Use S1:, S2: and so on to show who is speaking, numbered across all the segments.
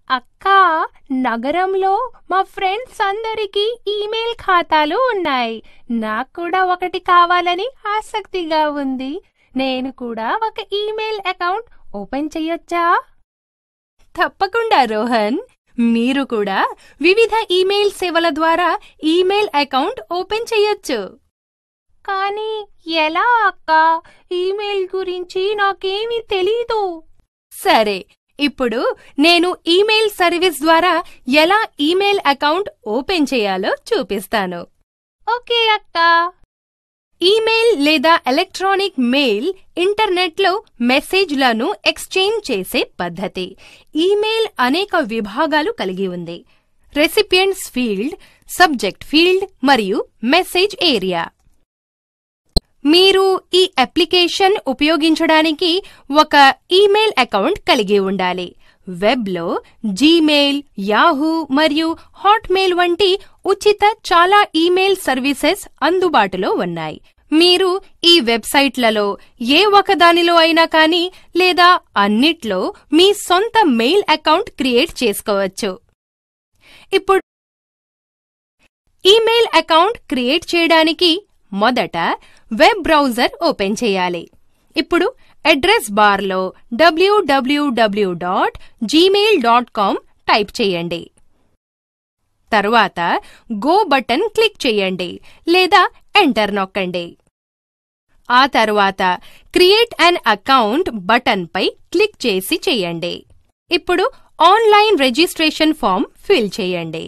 S1: అక్క నగరంలో మా ఫ్రెండ్స్ అందరికీ ఈమెయిల్ ఖాతాలు ఉన్నాయి నాకు కూడా ఒకటి కావాలని ఆసక్తిగా ఉంది నేను కూడా ఒక ఈమెయిల్ అకౌంట్ ఓపెన్ చెయ్యొచ్చా
S2: తప్పకుండా రోహన్ మీరు కూడా వివిధ ఈమెయిల్ సేవల ద్వారా ఈమెయిల్ అకౌంట్ ఓపెన్ చేయొచ్చు
S1: కానీ ఎలా అక్క ఈమెయిల్ గురించి నాకేమీ తెలీదు
S2: సరే ఇప్పుడు నేను ఈమెయిల్ సర్వీస్ ద్వారా ఎలా ఈమెయిల్ అకౌంట్ ఓపెన్ చేయాలో చూపిస్తాను
S1: ఓకే అక్క
S2: ఈమెయిల్ లేదా ఎలక్ట్రానిక్ మెయిల్ ఇంటర్నెట్లో మెసేజ్లను ఎక్స్చేంజ్ చేసే పద్ధతి ఈమెయిల్ అనేక విభాగాలు కలిగి ఉంది రెసిపియంట్స్ ఫీల్డ్ సబ్జెక్ట్ ఫీల్డ్ మరియు మెసేజ్ ఏరియా మీరు ఈ అప్లికేషన్ ఉపయోగించడానికి ఒక ఈమెయిల్ అకౌంట్ కలిగి ఉండాలి వెబ్లో జీమెయిల్ యాహూ మరియు హాట్మెయిల్ వంటి ఉచిత చాలా ఈమెయిల్ సర్వీసెస్ అందుబాటులో ఉన్నాయి మీరు ఈ వెబ్సైట్లలో ఏ ఒకదానిలో అయినా కానీ లేదా అన్నిట్లో మీ సొంత మెయిల్ అకౌంట్ క్రియేట్ చేసుకోవచ్చు ఇప్పుడు ఈమెయిల్ అకౌంట్ క్రియేట్ చేయడానికి మొదట వెబ్ బ్రౌజర్ ఓపెన్ చేయాలి ఇప్పుడు అడ్రస్ బార్లో డబ్ల్యూడబ్ల్యూడబ్ల్యూ dot Gmail dot com type చేయండి తరువాత గో బటన్ క్లిక్ చేయండి లేదా ఎంటర్ నొక్కండి ఆ తరువాత క్రియేట్ అన్ అకౌంట్ బటన్ పై క్లిక్ చేసి చేయండి ఇప్పుడు ఆన్లైన్ రిజిస్ట్రేషన్ ఫామ్ ఫిల్ చేయండి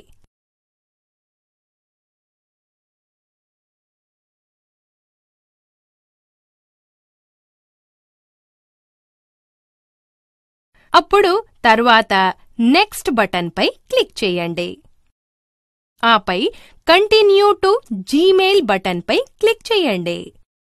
S2: అప్పుడు తర్వాత నెక్స్ట్ బటన్ పై క్లిక్ చేయండి ఆపై కంటిన్యూ టు జీమెయిల్ బటన్ పై క్లిక్ చేయండి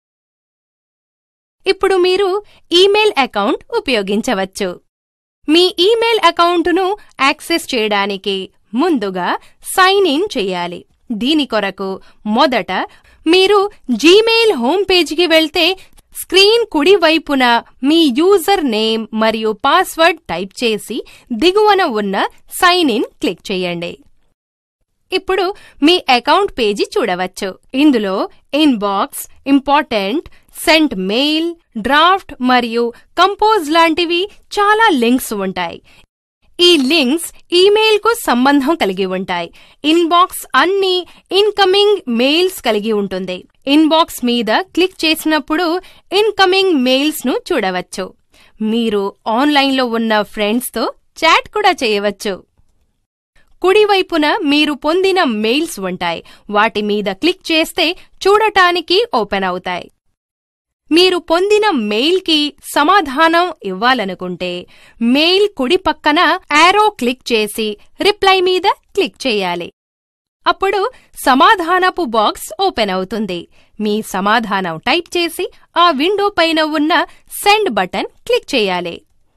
S2: ఇప్పుడు మీరు ఈమెయిల్ అకౌంట్ ఉపయోగించవచ్చు మీ ఈమెయిల్ అకౌంటును యాక్సెస్ చేయడానికి ముందుగా సైన్ ఇన్ చేయాలి దీని కొరకు మొదట మీరు జీమెయిల్ హోమ్ పేజీకి వెళ్తే స్క్రీన్ కుడి వైపున మీ యూజర్ నేమ్ మరియు పాస్వర్డ్ టైప్ చేసి దిగువన ఉన్న సైన్ ఇన్ క్లిక్ చేయండి ఇప్పుడు మీ అకౌంట్ పేజీ చూడవచ్చు ఇందులో inbox important sent mail draft మరియు కంపోజ్ లాంటివి చాలా లింక్స్ ఉంటాయి ఈ లింక్స్ ఈమెయిల్ కు సంబంధం కలిగి ఉంటాయి ఇన్బాక్స్ అన్ని ఇన్కమింగ్ మెయిల్స్ కలిగి ఉంటుంది ఇన్బాక్స్ మీద క్లిక్ చేసినప్పుడు ఇన్కమింగ్ మెయిల్స్ ను చూడవచ్చు మీరు ఆన్లైన్లో ఉన్న ఫ్రెండ్స్ తో చాట్ కూడా చేయవచ్చు కుడివైపున మీరు పొందిన మెయిల్స్ ఉంటాయి వాటి మీద క్లిక్ చేస్తే చూడటానికి ఓపెన్ అవుతాయి మీరు పొందిన మెయిల్కి సమాధానం ఇవ్వాలనుకుంటే మెయిల్ కుడి పక్కన యారో క్లిక్ చేసి రిప్లై మీద క్లిక్ చేయాలి అప్పుడు సమాధానపు బాక్స్ ఓపెన్ అవుతుంది మీ సమాధానం టైప్ చేసి ఆ విండో పైన ఉన్న సెండ్ బటన్ క్లిక్ చేయాలి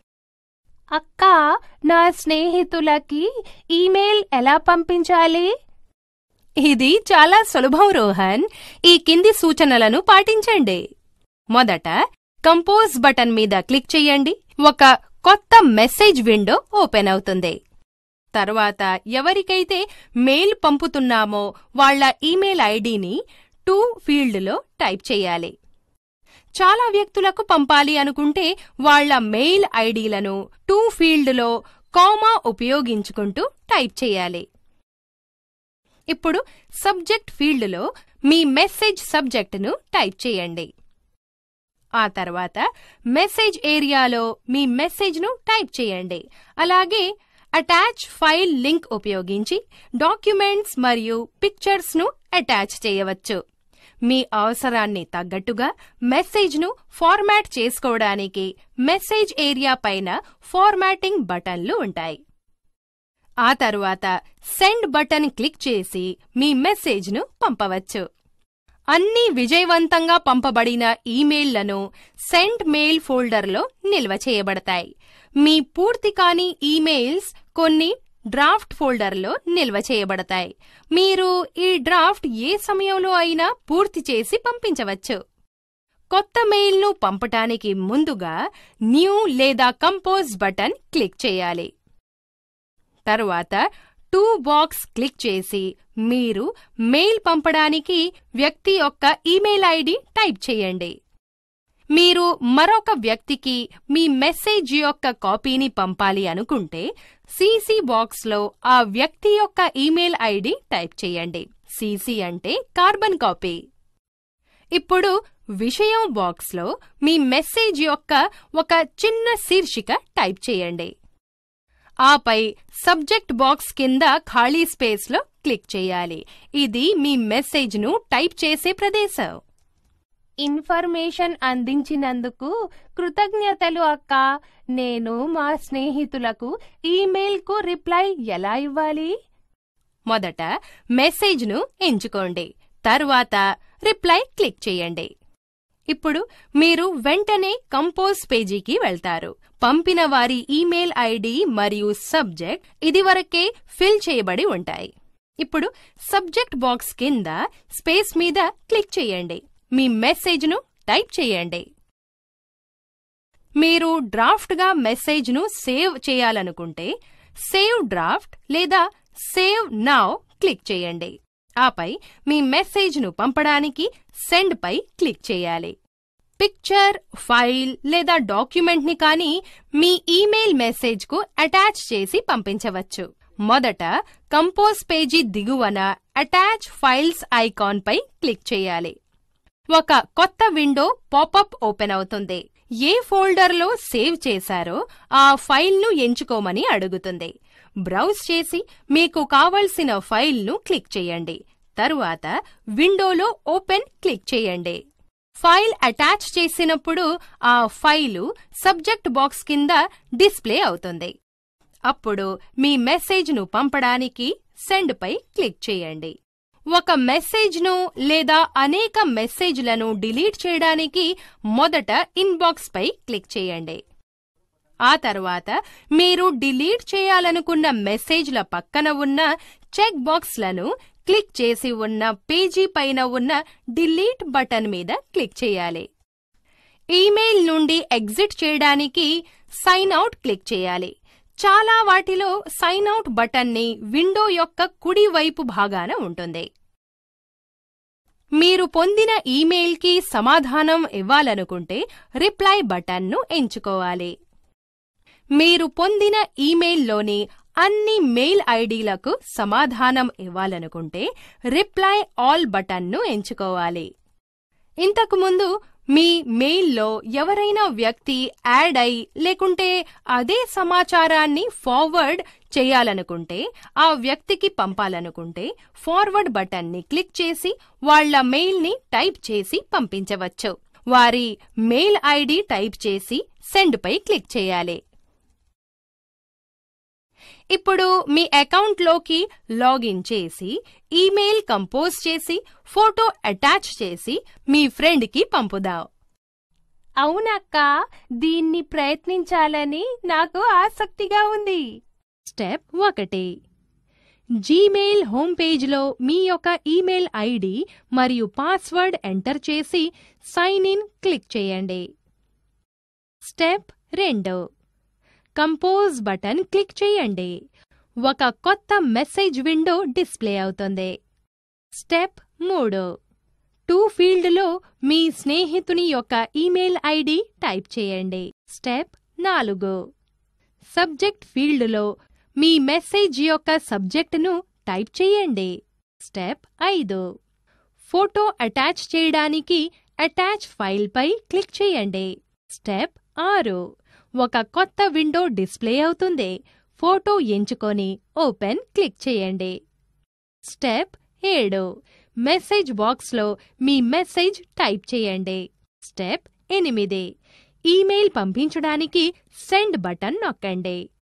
S1: అక్క నా స్నేహితులకి ఈమెయిల్ ఎలా పంపించాలి
S2: ఇది చాలా సులభం రోహన్ ఈ కింది సూచనలను పాటించండి మొదట కంపోజ్ బటన్ మీద క్లిక్ చేయండి ఒక కొత్త మెసేజ్ విండో ఓపెన్ అవుతుంది తరువాత ఎవరికైతే మెయిల్ పంపుతున్నామో వాళ్ళ ఈమెయిల్ ఐడిని టు ఫీల్డ్లో టైప్ చేయాలి చాలా వ్యక్తులకు పంపాలి అనుకుంటే వాళ్ళ మెయిల్ ఐడీలను టు ఫీల్డ్లో కామా ఉపయోగించుకుంటూ టైప్ చేయాలి ఇప్పుడు సబ్జెక్ట్ ఫీల్డ్లో మీ మెసేజ్ సబ్జెక్టును టైప్ చేయండి ఆ తర్వాత మెసేజ్ ఏరియాలో మీ మెసేజ్ను టైప్ చేయండి అలాగే అటాచ్ ఫైల్ లింక్ ఉపయోగించి డాక్యుమెంట్స్ మరియు పిక్చర్స్ను అటాచ్ చేయవచ్చు మీ అవసరాన్ని తగ్గట్టుగా మెసేజ్ను ఫార్మాట్ చేసుకోవడానికి మెసేజ్ ఏరియా పైన ఫార్మాటింగ్ బటన్లు ఉంటాయి ఆ తరువాత సెండ్ బటన్ క్లిక్ చేసి మీ మెసేజ్ను పంపవచ్చు అన్ని విజయవంతంగా పంపబడిన ఈమెయిల్లను సెండ్ మెయిల్ ఫోల్డర్లో నిల్వ చేయబడతాయి మీ పూర్తి కాని ఈమెయిల్స్ కొన్ని డ్రాఫ్ట్ ఫోల్డర్లో నిల్వ చేయబడతాయి మీరు ఈ డ్రాఫ్ట్ ఏ సమయంలో అయినా పూర్తి చేసి పంపించవచ్చు కొత్త మెయిల్ను పంపటానికి ముందుగా న్యూ లేదా కంపోజ్ బటన్ క్లిక్ చేయాలి తరువాత టు బాక్స్ క్లిక్ చేసి మీరు మెయిల్ పంపడానికి వ్యక్తి యొక్క ఈమెయిల్ ఐడి టైప్ చేయండి మీరు మరొక వ్యక్తికి మీ మెసేజ్ యొక్క కాపీని పంపాలి అనుకుంటే సీసీ బాక్స్లో ఆ వ్యక్తి యొక్క ఈమెయిల్ ఐడి టైప్ చేయండి సీసీ అంటే కార్బన్ కాపీ ఇప్పుడు విషయం బాక్స్లో మీ మెసేజ్ యొక్క ఒక చిన్న శీర్షిక టైప్ చేయండి ఆపై సబ్జెక్ట్ బాక్స్ కింద ఖాళీ స్పేస్లో క్లిక్ చేయాలి ఇది మీ మెసేజ్ను టైప్ చేసే ప్రదేశం
S1: ఇన్ఫర్మేషన్ అందించినందుకు కృతజ్ఞతలు అక్క నేను మా స్నేహితులకు ఈమెయిల్కు రిప్లై ఎలా ఇవ్వాలి
S2: మొదట మెసేజ్ను ఎంచుకోండి తరువాత రిప్లై క్లిక్ చేయండి ఇప్పుడు మీరు వెంటనే కంపోజ్ పేజీకి వెళ్తారు పంపిన వారి ఈమెయిల్ ఐడి మరియు సబ్జెక్ట్ ఇదివరకే ఫిల్ చేయబడి ఉంటాయి ఇప్పుడు సబ్జెక్ట్ బాక్స్ కింద స్పేస్ మీద క్లిక్ చేయండి మీ మెసేజ్ను టైప్ చేయండి మీరు డ్రాఫ్ట్గా మెసేజ్ను సేవ్ చేయాలనుకుంటే సేవ్ డ్రాఫ్ట్ లేదా సేవ్ నౌ క్లిక్ చేయండి ఆపై మీ మెసేజ్ను పంపడానికి సెండ్ పై క్లిక్ చేయాలి పిక్చర్ ఫైల్ లేదా డాక్యుమెంట్ని కానీ మీ ఈమెయిల్ మెసేజ్కు అటాచ్ చేసి పంపించవచ్చు మొదట కంపోజ్ పేజీ దిగువన అటాచ్ ఫైల్స్ ఐకాన్ పై క్లిక్ చేయాలి ఒక కొత్త విండో పాపప్ ఓపెన్ అవుతుంది ఏ ఫోల్డర్లో సేవ్ చేశారో ఆ ఫైల్ను ఎంచుకోమని అడుగుతుంది బ్రౌజ్ చేసి మీకు కావలసిన ఫైల్ను క్లిక్ చేయండి తరువాత విండోలో ఓపెన్ క్లిక్ చేయండి ఫైల్ అటాచ్ చేసినప్పుడు ఆ ఫైలు సబ్జెక్ట్ బాక్స్ కింద డిస్ప్లే అవుతుంది అప్పుడు మీ మెసేజ్ను పంపడానికి సెండ్ పై క్లిక్ చేయండి ఒక మెసేజ్ను లేదా అనేక మెసేజ్లను డిలీట్ చేయడానికి మొదట ఇన్బాక్స్ పై క్లిక్ చేయండి ఆ తర్వాత మీరు డిలీట్ చేయాలనుకున్న మెసేజ్ల పక్కన ఉన్న చెక్ బాక్స్లను క్లిక్ చేసి ఉన్న పేజీ పైన ఉన్న డిలీట్ బటన్ మీద క్లిక్ చేయాలి ఈమెయిల్ నుండి ఎగ్జిట్ చేయడానికి సైన్ అవుట్ క్లిక్ చేయాలి చాలా వాటిలో సైన్ అవుట్ బటన్ని విండో యొక్క కుడి వైపు భాగాన ఉంటుంది మీరు పొందిన ఈమెయిల్కి సమాధానం ఇవ్వాలనుకుంటే రిప్లై బటన్ను ఎంచుకోవాలి మీరు పొందిన ఈమెయిల్లోని అన్ని మెయిల్ ఐడీలకు సమాధానం ఇవ్వాలనుకుంటే రిప్లై ఆల్ బటన్ను ఎంచుకోవాలి ఇంతకుముందు మీ మెయిల్లో ఎవరైనా వ్యక్తి యాడ్ అయి లేకుంటే అదే సమాచారాన్ని ఫార్వర్డ్ చేయాలనుకుంటే ఆ వ్యక్తికి పంపాలనుకుంటే ఫార్వర్డ్ బటన్ని క్లిక్ చేసి వాళ్ళ మెయిల్ని టైప్ చేసి పంపించవచ్చు వారి మెయిల్ ఐడి టైప్ చేసి సెండ్ పై క్లిక్ చేయాలి ఇప్పుడు మీ అకౌంట్లోకి లాగిన్ చేసి ఈమెయిల్ కంపోజ్ చేసి ఫోటో అటాచ్ చేసి మీ ఫ్రెండ్కి పంపుదాం
S1: అవునక్క దీన్ని ప్రయత్నించాలని నాకు ఆసక్తిగా ఉంది
S2: స్టెప్ ఒకటి జీమెయిల్ హోమ్ పేజ్లో మీ యొక్క ఈమెయిల్ ఐడి మరియు పాస్వర్డ్ ఎంటర్ చేసి సైన్ ఇన్ క్లిక్ చేయండి స్టెప్ రెండు కంపోజ్ బటన్ క్లిక్ చేయండి ఒక కొత్త మెసేజ్ విండో డిస్ప్లే అవుతుంది స్టెప్ మూడు టు ఫీల్డ్లో మీ స్నేహితుని యొక్క ఈమెయిల్ ఐడి టైప్ చేయండి స్టెప్ నాలుగు సబ్జెక్ట్ ఫీల్డ్లో మీ మెసేజ్ యొక్క సబ్జెక్టును టైప్ చేయండి స్టెప్ ఐదు ఫోటో అటాచ్ చేయడానికి అటాచ్ ఫైల్ పై క్లిక్ చేయండి స్టెప్ ఆరు ఒక కొత్త విండో డిస్ప్లే అవుతుంది ఫోటో ఎంచుకొని ఓపెన్ క్లిక్ చేయండి స్టెప్ ఏడు మెసేజ్ బాక్స్లో మీ మెసేజ్ టైప్ చేయండి స్టెప్ ఎనిమిది ఈమెయిల్ పంపించడానికి సెండ్ బటన్ నొక్కండి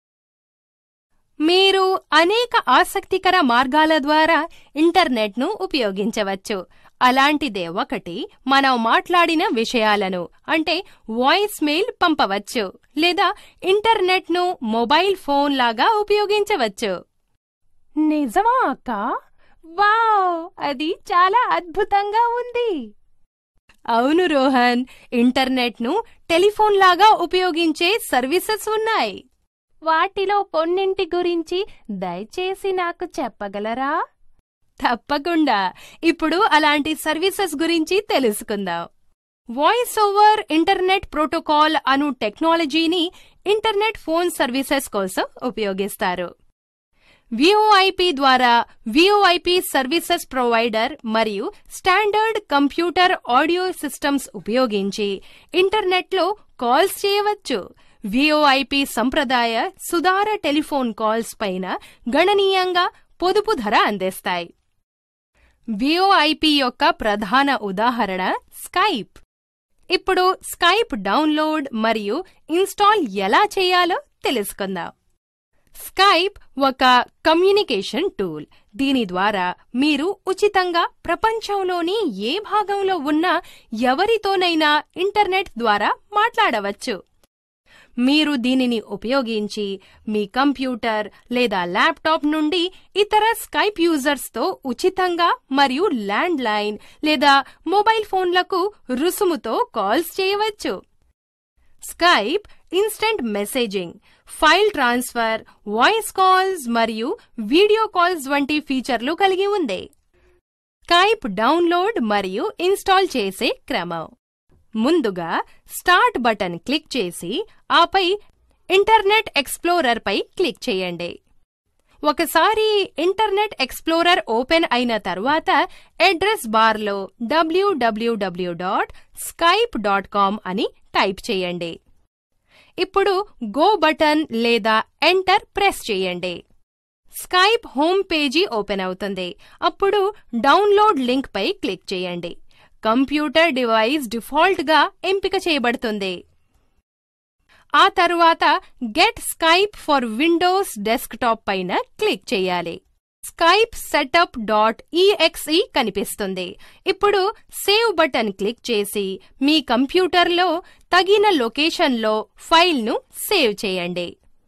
S2: మీరు అనేక ఆసక్తికర మార్గాల ద్వారా ఇంటర్నెట్ను ఉపయోగించవచ్చు అలాంటిదే ఒకటి మనం మాట్లాడిన విషయాలను అంటే వాయిస్ మెయిల్ పంపవచ్చు లేదా ఇంటర్నెట్ను మొబైల్ ఫోన్ లాగా ఉపయోగించవచ్చు
S1: నిజమా అక్క వావ్ అది చాలా అద్భుతంగా ఉంది
S2: అవును రోహన్ ఇంటర్నెట్ను టెలిఫోన్ లాగా ఉపయోగించే సర్వీసెస్ ఉన్నాయి
S1: వాటిలో కొన్నింటి గురించి దయచేసి నాకు చెప్పగలరా
S2: తప్పకుండా ఇప్పుడు అలాంటి సర్వీసెస్ గురించి తెలుసుకుందాం వాయిస్ ఓవర్ ఇంటర్నెట్ ప్రోటోకాల్ అను టెక్నాలజీని ఇంటర్నెట్ ఫోన్ సర్వీసెస్ కోసం ఉపయోగిస్తారు విఓఐపి ద్వారా విఓఐపి సర్వీసెస్ ప్రొవైడర్ మరియు స్టాండర్డ్ కంప్యూటర్ ఆడియో సిస్టమ్స్ ఉపయోగించి ఇంటర్నెట్లో కాల్స్ చేయవచ్చు విఓఐపి సంప్రదాయ సుధార టెలిఫోన్ కాల్స్ పైన గణనీయంగా పొదుపు ధర అందిస్తాయి విఓఐపి యొక్క ప్రధాన ఉదాహరణ స్కైప్ ఇప్పుడు స్కైప్ డౌన్లోడ్ మరియు ఇన్స్టాల్ ఎలా చేయాలో తెలుసుకుందాం స్కైప్ ఒక కమ్యూనికేషన్ టూల్ దీని ద్వారా మీరు ఉచితంగా ప్రపంచంలోని ఏ భాగంలో ఉన్నా ఎవరితోనైనా ఇంటర్నెట్ ద్వారా మాట్లాడవచ్చు మీరు దీనిని ఉపయోగించి మీ కంప్యూటర్ లేదా ల్యాప్టాప్ నుండి ఇతర స్కైప్ యూజర్స్తో ఉచితంగా మరియు ల్యాండ్ లైన్ లేదా మొబైల్ ఫోన్లకు రుసుముతో కాల్స్ చేయవచ్చు Skype instant messaging file transfer voice calls మరియు వీడియో కాల్స్ వంటి ఫీచర్లు కలిగి ఉంది స్కైప్ డౌన్లోడ్ మరియు ఇన్స్టాల్ చేసే క్రమం ముందుగా స్టార్ట్ బటన్ క్లిక్ చేసి ఆపై ఇంటర్నెట్ ఎక్స్ప్లోరర్ పై క్లిక్ చేయండి ఒకసారి ఇంటర్నెట్ ఎక్స్ప్లోరర్ ఓపెన్ అయిన తరువాత అడ్రస్ బార్లో డబ్ల్యూడబ్ల్యూడబ్ల్యూ డాట్ స్కైప్ డాట్ కామ్ అని టైప్ చేయండి ఇప్పుడు గో బటన్ లేదా ఎంటర్ ప్రెస్ చేయండి స్కైప్ హోమ్ పేజీ ఓపెన్ అవుతుంది అప్పుడు డౌన్లోడ్ లింక్ పై క్లిక్ చేయండి కంప్యూటర్ డివైస్ డిఫాల్ట్ గా ఎంపిక చేయబడుతుంది ఆ తరువాత get Skype for Windows desktop పైన క్లిక్ చేయాలి స్కైప్ సెటప్ డాట్ ఈఎక్స్ఈ కనిపిస్తుంది ఇప్పుడు సేవ్ బటన్ క్లిక్ చేసి మీ కంప్యూటర్లో తగిన లొకేషన్లో ఫైల్ను సేవ్ చేయండి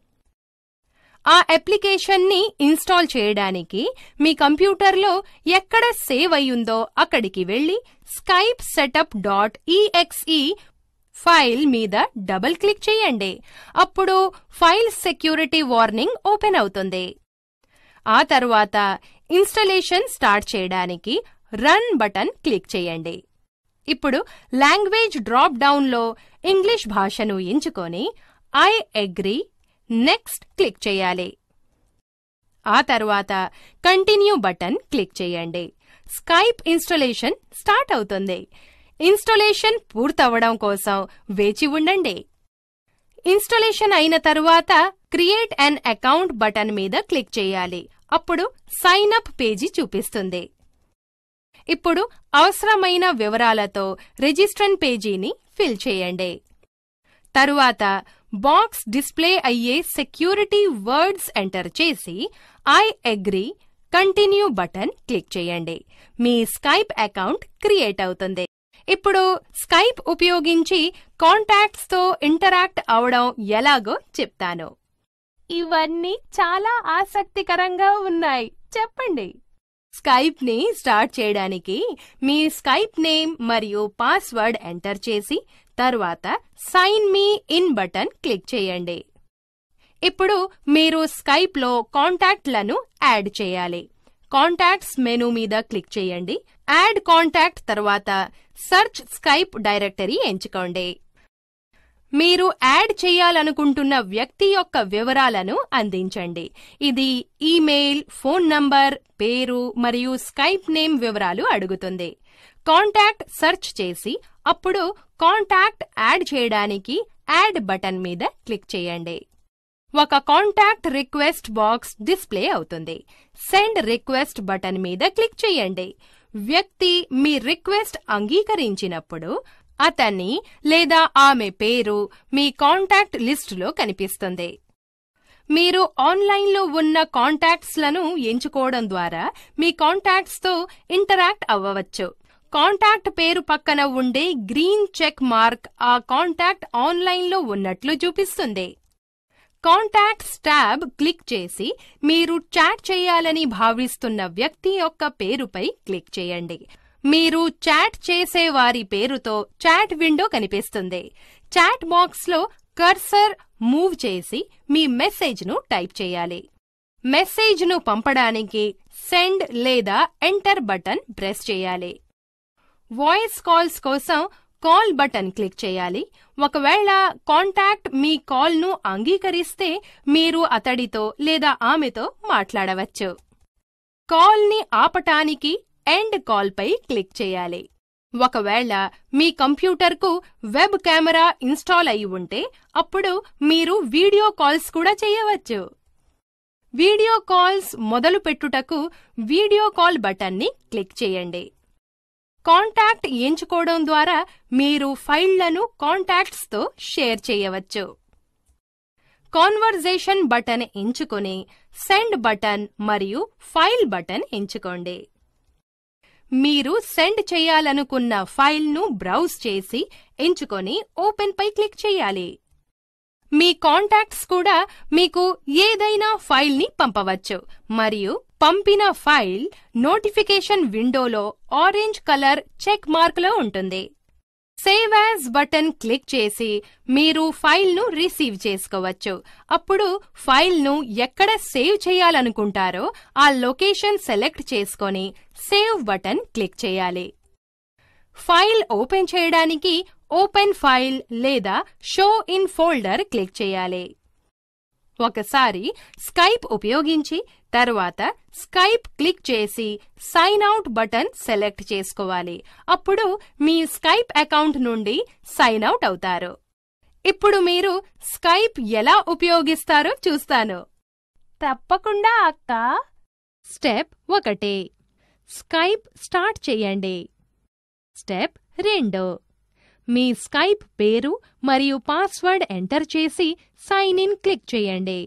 S2: ఆ అప్లికేషన్ని ఇన్స్టాల్ చేయడానికి మీ కంప్యూటర్లో ఎక్కడ సేవ్ అయ్యుందో అక్కడికి వెళ్ళి Skype setup dot EXE file మీద డబుల్ క్లిక్ చేయండి అప్పుడు ఫైల్ సెక్యూరిటీ వార్నింగ్ ఓపెన్ అవుతుంది ఆ తరువాత ఇన్స్టలేషన్ స్టార్ట్ చేయడానికి రన్ బటన్ క్లిక్ చేయండి ఇప్పుడు లాంగ్వేజ్ డ్రాప్ డౌన్లో ఇంగ్లీష్ భాషను ఎంచుకొని ఐ అగ్రీ నెక్స్ట్ క్లిక్ చేయాలి ఆ తరువాత కంటిన్యూ బటన్ క్లిక్ చేయండి స్కైప్ ఇన్స్టలేషన్ స్టార్ట్ అవుతుంది ఇన్స్టలేషన్ పూర్తవడం కోసం వేచి ఉండండి ఇన్స్టలేషన్ అయిన తరువాత క్రియేట్ అన్ అకౌంట్ బటన్ మీద క్లిక్ చేయాలి అప్పుడు సైన్ అప్ పేజీ చూపిస్తుంది ఇప్పుడు అవసరమైన వివరాలతో రిజిస్ట్రన్ పేజీని ఫిల్ చేయండి తరువాత బాక్స్ డిస్ప్లే అయ్యే సెక్యూరిటీ వర్డ్స్ ఎంటర్ చేసి I agree continue button click చేయండి మీ స్కైప్ అకౌంట్ క్రియేట్ అవుతుంది ఇప్పుడు స్కైప్ ఉపయోగించి కాంటాక్ట్స్ తో ఇంటరాక్ట్ అవడం ఎలాగో చెప్తాను
S1: ఇవన్నీ చాలా ఆసక్తికరంగా ఉన్నాయి చెప్పండి
S2: స్కైప్ ని స్టార్ట్ చేయడానికి మీ స్కైప్ నేమ్ మరియు పాస్వర్డ్ ఎంటర్ చేసి తర్వాత సైన్ మీ ఇన్ బటన్ క్లిక్ చేయండి ఇప్పుడు మీరు స్కైప్ లో కాంటాక్ట్లను యాడ్ చేయాలి కాంటాక్ట్స్ మెనూ మీద క్లిక్ చేయండి యాడ్ కాంటాక్ట్ తర్వాత సెర్చ్ స్కైప్ డైరెక్టరీ ఎంచుకోండి మీరు యాడ్ చేయాలనుకుంటున్న వ్యక్తి యొక్క వివరాలను అందించండి ఇది ఈమెయిల్ ఫోన్ నంబర్ పేరు మరియు స్కైప్ నేమ్ వివరాలు అడుగుతుంది కాంటాక్ట్ సెర్చ్ చేసి అప్పుడు కాంటాక్ట్ యాడ్ చేయడానికి యాడ్ బటన్ మీద క్లిక్ చేయండి ఒక కాంటాక్ట్ రిక్వెస్ట్ బాక్స్ డిస్ప్లే అవుతుంది సెండ్ రిక్వెస్ట్ బటన్ మీద క్లిక్ చేయండి వ్యక్తి మీ రిక్వెస్ట్ అంగీకరించినప్పుడు అతన్ని లేదా ఆమె పేరు మీ కాంటాక్ట్ లిస్టులో కనిపిస్తుంది మీరు ఆన్లైన్లో ఉన్న కాంటాక్ట్స్లను ఎంచుకోవడం ద్వారా మీ కాంటాక్ట్స్తో ఇంటరాక్ట్ అవ్వవచ్చు కాంటాక్ట్ పేరు పక్కన ఉండే గ్రీన్ చెక్ మార్క్ ఆ కాంటాక్ట్ ఆన్లైన్లో ఉన్నట్లు చూపిస్తుంది కాంటాక్ట్స్ ట్యాబ్ క్లిక్ చేసి మీరు చాట్ చేయాలని భావిస్తున్న వ్యక్తి యొక్క పేరుపై క్లిక్ చేయండి మీరు చాట్ చేసే వారి పేరుతో చాట్ విండో కనిపిస్తుంది చాట్ బాక్స్లో కర్సర్ మూవ్ చేసి మీ మెసేజ్ను టైప్ చేయాలి మెసేజ్ను పంపడానికి సెండ్ లేదా ఎంటర్ బటన్ ప్రెస్ చేయాలి వాయిస్ కాల్స్ కోసం కాల్ బటన్ క్లిక్ చేయాలి ఒకవేళ కాంటాక్ట్ మీ కాల్ను అంగీకరిస్తే మీరు అతడితో లేదా ఆమెతో మాట్లాడవచ్చు కాల్ని ఆపటానికి ఎండ్ కాల్పై క్లిక్ చేయాలి ఒకవేళ మీ కంప్యూటర్కు వెబ్ కెమెరా ఇన్స్టాల్ అయి ఉంటే అప్పుడు మీరు వీడియో కాల్స్ కూడా చేయవచ్చు వీడియో కాల్స్ మొదలు పెట్టుటకు వీడియో కాల్ బటన్ని క్లిక్ చేయండి కాంటాక్ట్ ఎంచుకోవడం ద్వారా మీరు ఫైళ్లను కాంటాక్ట్స్తో షేర్ చేయవచ్చు కాన్వర్జేషన్ బటన్ ఎంచుకొని సెండ్ బటన్ మరియు ఫైల్ బటన్ ఎంచుకోండి మీరు సెండ్ చేయాలనుకున్న ఫైల్ను బ్రౌజ్ చేసి ఎంచుకొని ఓపెన్ పై క్లిక్ చేయాలి మీ కాంటాక్ట్స్ కూడా మీకు ఏదైనా ఫైల్ని పంపవచ్చు మరియు పంపిన ఫైల్ నోటిఫికేషన్ విండోలో ఆరెంజ్ కలర్ చెక్ మార్క్లో ఉంటుంది సేవ్ యాజ్ బటన్ క్లిక్ చేసి మీరు ఫైల్ను రిసీవ్ చేసుకోవచ్చు అప్పుడు ఫైల్ను ఎక్కడ సేవ్ చేయాలనుకుంటారో ఆ లొకేషన్ సెలెక్ట్ చేసుకొని సేవ్ బటన్ క్లిక్ చేయాలి ఫైల్ ఓపెన్ చేయడానికి ఓపెన్ ఫైల్ లేదా షో ఇన్ ఫోల్డర్ క్లిక్ చేయాలి ఒకసారి స్కైప్ ఉపయోగించి తర్వాత స్కైప్ క్లిక్ చేసి సైన్ అవుట్ బటన్ సెలెక్ట్ చేసుకోవాలి అప్పుడు మీ స్కైప్ అకౌంట్ నుండి సైన్ అవుట్ అవుతారు ఇప్పుడు మీరు స్కైప్ ఎలా ఉపయోగిస్తారో చూస్తాను
S1: తప్పకుండా అక్క
S2: స్టెప్ ఒకటి స్కైప్ స్టార్ట్ చేయండి స్టెప్ రెండు మీ స్కైప్ పేరు మరియు పాస్వర్డ్ ఎంటర్ చేసి సైన్ ఇన్ క్లిక్ చేయండి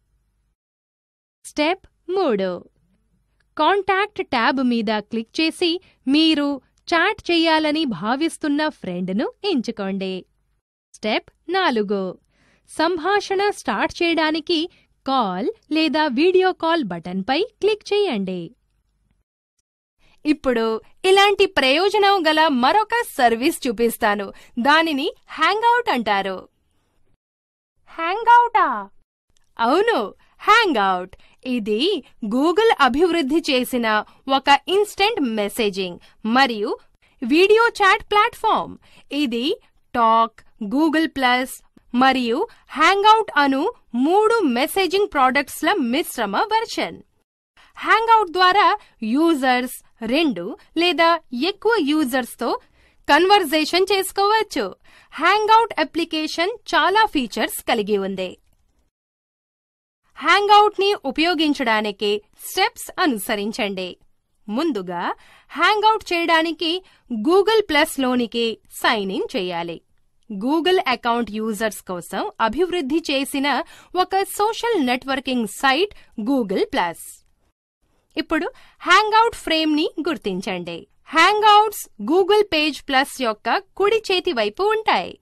S2: స్టెప్ మూడు కాంటాక్ట్ ట్యాబ్ మీద క్లిక్ చేసి మీరు చాట్ చేయాలని భావిస్తున్న ఫ్రెండ్ను ఎంచుకోండి స్టెప్ నాలుగు సంభాషణ స్టార్ట్ చేయడానికి కాల్ లేదా వీడియో కాల్ బటన్పై క్లిక్ చేయండి ఇప్పుడు ఇలాంటి ప్రయోజనం గల మరొక సర్వీస్ చూపిస్తాను దానిని హ్యాంగ్అవుట్ అంటారు
S1: హ్యాంగ్అవుటా
S2: అవును హ్యాంగ్అవుట్ ఇది గూగుల్ అభివృద్ధి చేసిన ఒక ఇన్స్టెంట్ మెసేజింగ్ మరియు వీడియో చాట్ ప్లాట్ఫామ్ ఇది టాక్ గూగుల్ ప్లస్ మరియు హ్యాంగ్అవుట్ అను మూడు మెసేజింగ్ ప్రాడక్ట్స్ల మిశ్రమ వెర్షన్ హ్యాంగ్అవుట్ ద్వారా యూజర్స్ రెండు లేదా ఎక్కువ యూజర్స్తో కన్వర్జేషన్ చేసుకోవచ్చు హ్యాంగ్అవుట్ అప్లికేషన్ చాలా ఫీచర్స్ కలిగి ఉంది హ్యాంగ్అవుట్ ని ఉపయోగించడానికి స్టెప్స్ అనుసరించండి ముందుగా హ్యాంగ్అవుట్ చేయడానికి గూగుల్ ప్లస్ లోనికి సైన్ ఇన్ చేయాలి గూగుల్ అకౌంట్ యూజర్స్ కోసం అభివృద్ధి చేసిన ఒక social networking site Google plus ఇప్పుడు హ్యాంగ్అవుట్ ఫ్రేమ్ ని గుర్తించండి హ్యాంగ్అవుట్స్ గూగుల్ పేజ్ ప్లస్ యొక్క కుడి చేతి వైపు ఉంటాయి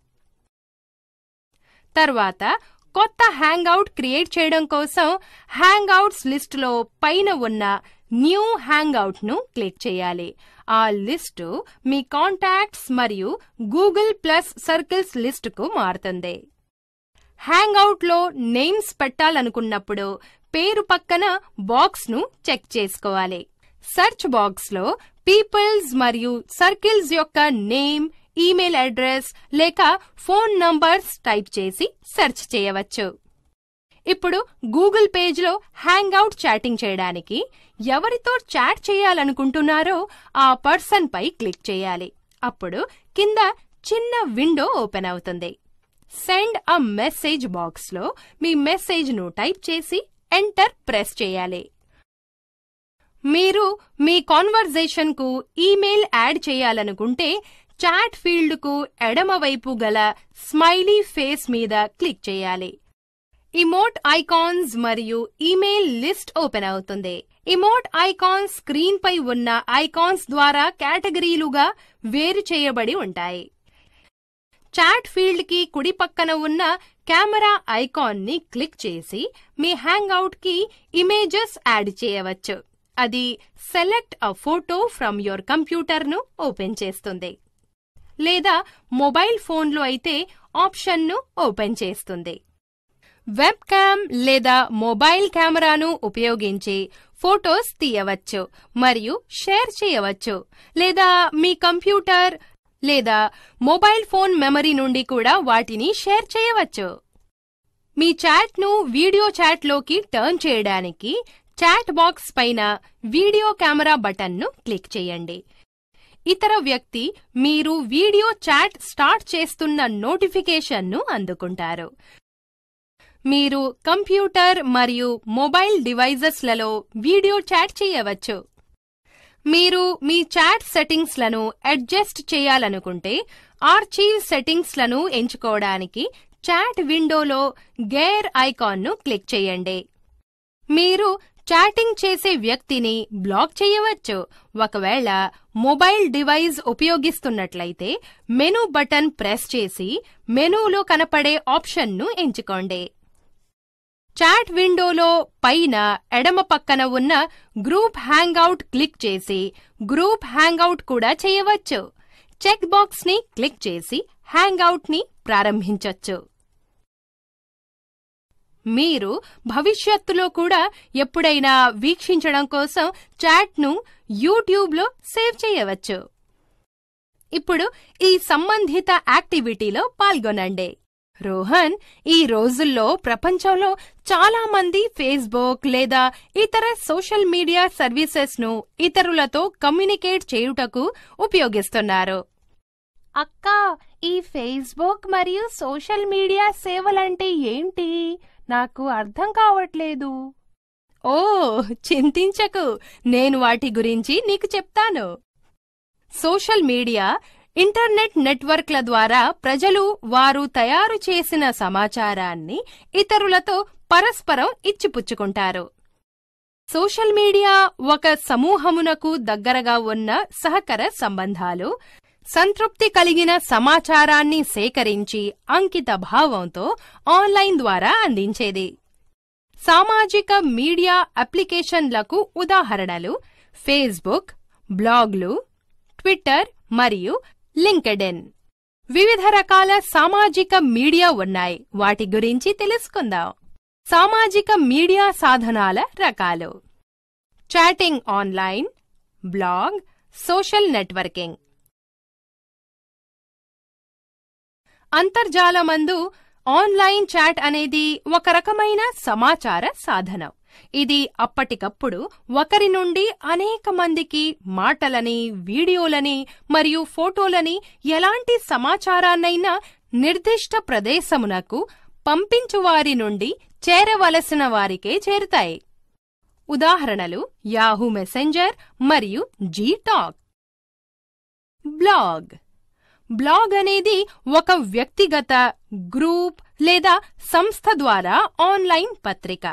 S2: తర్వాత కొత్త హ్యాంగ్అవుట్ క్రియేట్ చేయడం కోసం హ్యాంగ్అవుట్స్ లిస్టులో పైన ఉన్న న్యూ హ్యాంగ్అవుట్ ను క్లిక్ చేయాలి ఆ లిస్టు మీ కాంటాక్ట్స్ మరియు గూగుల్ ప్లస్ సర్కిల్స్ లిస్టుకు మారుతుంది హ్యాంగ్అవుట్ లో నేమ్స్ పెట్టాలనుకున్నప్పుడు పేరు పక్కన బాక్స్ ను చెక్ చేసుకోవాలి సెర్చ్ బాక్స్ లో పీపుల్స్ మరియు సర్కిల్స్ యొక్క నేమ్ ఈమెయిల్ అడ్రస్ లేక ఫోన్ నంబర్స్ టైప్ చేసి సెర్చ్ చేయవచ్చు ఇప్పుడు గూగుల్ పేజ్లో హ్యాంగ్అవుట్ చాటింగ్ చేయడానికి ఎవరితో చాట్ చేయాలనుకుంటున్నారో ఆ పర్సన్ పై క్లిక్ చేయాలి అప్పుడు కింద చిన్న విండో ఓపెన్ అవుతుంది సెండ్ అ మెసేజ్ బాక్స్లో మీ మెసేజ్ను టైప్ చేసి ఎంటర్ ప్రెస్ చేయాలి మీరు మీ కాన్వర్జేషన్కు ఈమెయిల్ యాడ్ చేయాలనుకుంటే చాట్ ఫీల్డ్కు ఎడమవైపు గల స్మైలీ ఫేస్ మీద క్లిక్ చేయాలి ఇమోట్ ఐకాన్స్ మరియు ఈమెయిల్ లిస్ట్ ఓపెన్ అవుతుంది ఇమోట్ ఐకాన్స్ స్క్రీన్ పై ఉన్న ఐకాన్స్ ద్వారా కేటగిరీలుగా వేరు చేయబడి ఉంటాయి చాట్ ఫీల్డ్ కి కుడి పక్కన ఉన్న కెమెరా ఐకాన్ ని క్లిక్ చేసి మీ హ్యాంగ్అవుట్ కి ఇమేజెస్ యాడ్ చేయవచ్చు అది select a photo from your computer ను ఓపెన్ చేస్తుంది లేదా మొబైల్ ఫోన్లో అయితే ఆప్షన్ను ఓపెన్ చేస్తుంది వెబ్ క్యామ్ లేదా మొబైల్ కెమెరాను ఉపయోగించి ఫోటోస్ తీయవచ్చు మరియు షేర్ చేయవచ్చు లేదా మీ కంప్యూటర్ లేదా మొబైల్ ఫోన్ మెమరీ నుండి కూడా వాటిని షేర్ చేయవచ్చు మీ చాట్ను వీడియో చాట్లోకి టర్న్ చేయడానికి చాట్ బాక్స్ పైన వీడియో కెమెరా బటన్ను క్లిక్ చేయండి ఇతర వ్యక్తి మీరు వీడియో చాట్ స్టార్ట్ చేస్తున్న నోటిఫికేషన్ను అందుకుంటారు మీరు కంప్యూటర్ మరియు మొబైల్ డివైజెస్లలో వీడియో చాట్ చేయవచ్చు మీరు మీ చాట్ సెట్టింగ్స్లను అడ్జస్ట్ చేయాలనుకుంటే ఆర్చీవ్ సెట్టింగ్స్లను ఎంచుకోవడానికి చాట్ విండోలో గేర్ ఐకాన్ను క్లిక్ చేయండి మీరు చాటింగ్ చేసే వ్యక్తిని బ్లాక్ చేయవచ్చు ఒకవేళ మొబైల్ డివైస్ ఉపయోగిస్తున్నట్లయితే మెనూ బటన్ ప్రెస్ చేసి మెనూలో కనపడే ఆప్షన్ను ఎంచుకోండి చాట్ విండోలో పైన ఎడమ పక్కన ఉన్న గ్రూప్ హ్యాంగ్అవుట్ క్లిక్ చేసి గ్రూప్ హ్యాంగ్అవుట్ కూడా చేయవచ్చు చెక్ బాక్స్ ని క్లిక్ చేసి హ్యాంగ్అవుట్ ని ప్రారంభించొచ్చు మీరు భవిష్యత్తులో కూడా ఎప్పుడైనా వీక్షించడం కోసం చాట్ను యూట్యూబ్లో సేవ్ చేయవచ్చు ఇప్పుడు ఈ సంబంధిత యాక్టివిటీలో పాల్గొనండి రోహన్ ఈ రోజుల్లో ప్రపంచంలో చాలా మంది ఫేస్బుక్ లేదా ఇతర సోషల్ మీడియా సర్వీసెస్ ను ఇతరులతో కమ్యూనికేట్ చేయుటకు ఉపయోగిస్తున్నారు
S1: అక్క ఈ ఫేస్బుక్ మరియు సోషల్ మీడియా సేవలంటే ఏంటి నాకు అర్థం కావట్లేదు
S2: ఓ చింతించకు నేను వాటి గురించి నీకు చెప్తాను సోషల్ మీడియా ఇంటర్నెట్ నెట్వర్క్ల ద్వారా ప్రజలు వారు తయారు చేసిన సమాచారాన్ని ఇతరులతో పరస్పరం ఇచ్చిపుచ్చుకుంటారు సోషల్ మీడియా ఒక సమూహమునకు దగ్గరగా ఉన్న సహకర సంబంధాలు సంతృప్తి కలిగిన సమాచారాన్ని సేకరించి అంకిత భావంతో ఆన్లైన్ ద్వారా అందించేది సామాజిక మీడియా అప్లికేషన్లకు ఉదాహరణలు ఫేస్బుక్ బ్లాగ్లు ట్విట్టర్ మరియు లింక్డ్ఇన్ వివిధ రకాల సామాజిక మీడియా ఉన్నాయి వాటి గురించి తెలుసుకుందాం సామాజిక మీడియా సాధనాల రకాలు chatting online blog social networking అంతర్జాలమందు ఆన్లైన్ చాట్ అనేది ఒక రకమైన సమాచార సాధనం ఇది అప్పటికప్పుడు ఒకరి నుండి అనేక మందికి మాటలని వీడియోలని మరియు ఫోటోలని ఎలాంటి సమాచారాన్నైనా నిర్దిష్ట ప్రదేశమునకు పంపించువారి నుండి చేరవలసిన వారికే చేరుతాయి ఉదాహరణలు యాహూ మెసెంజర్ మరియు జీ టాక్ బ్లాగ్ బ్లాగ్ అనేది ఒక వ్యక్తిగత గ్రూప్ లేదా సంస్థ ద్వారా ఆన్లైన్ పత్రిక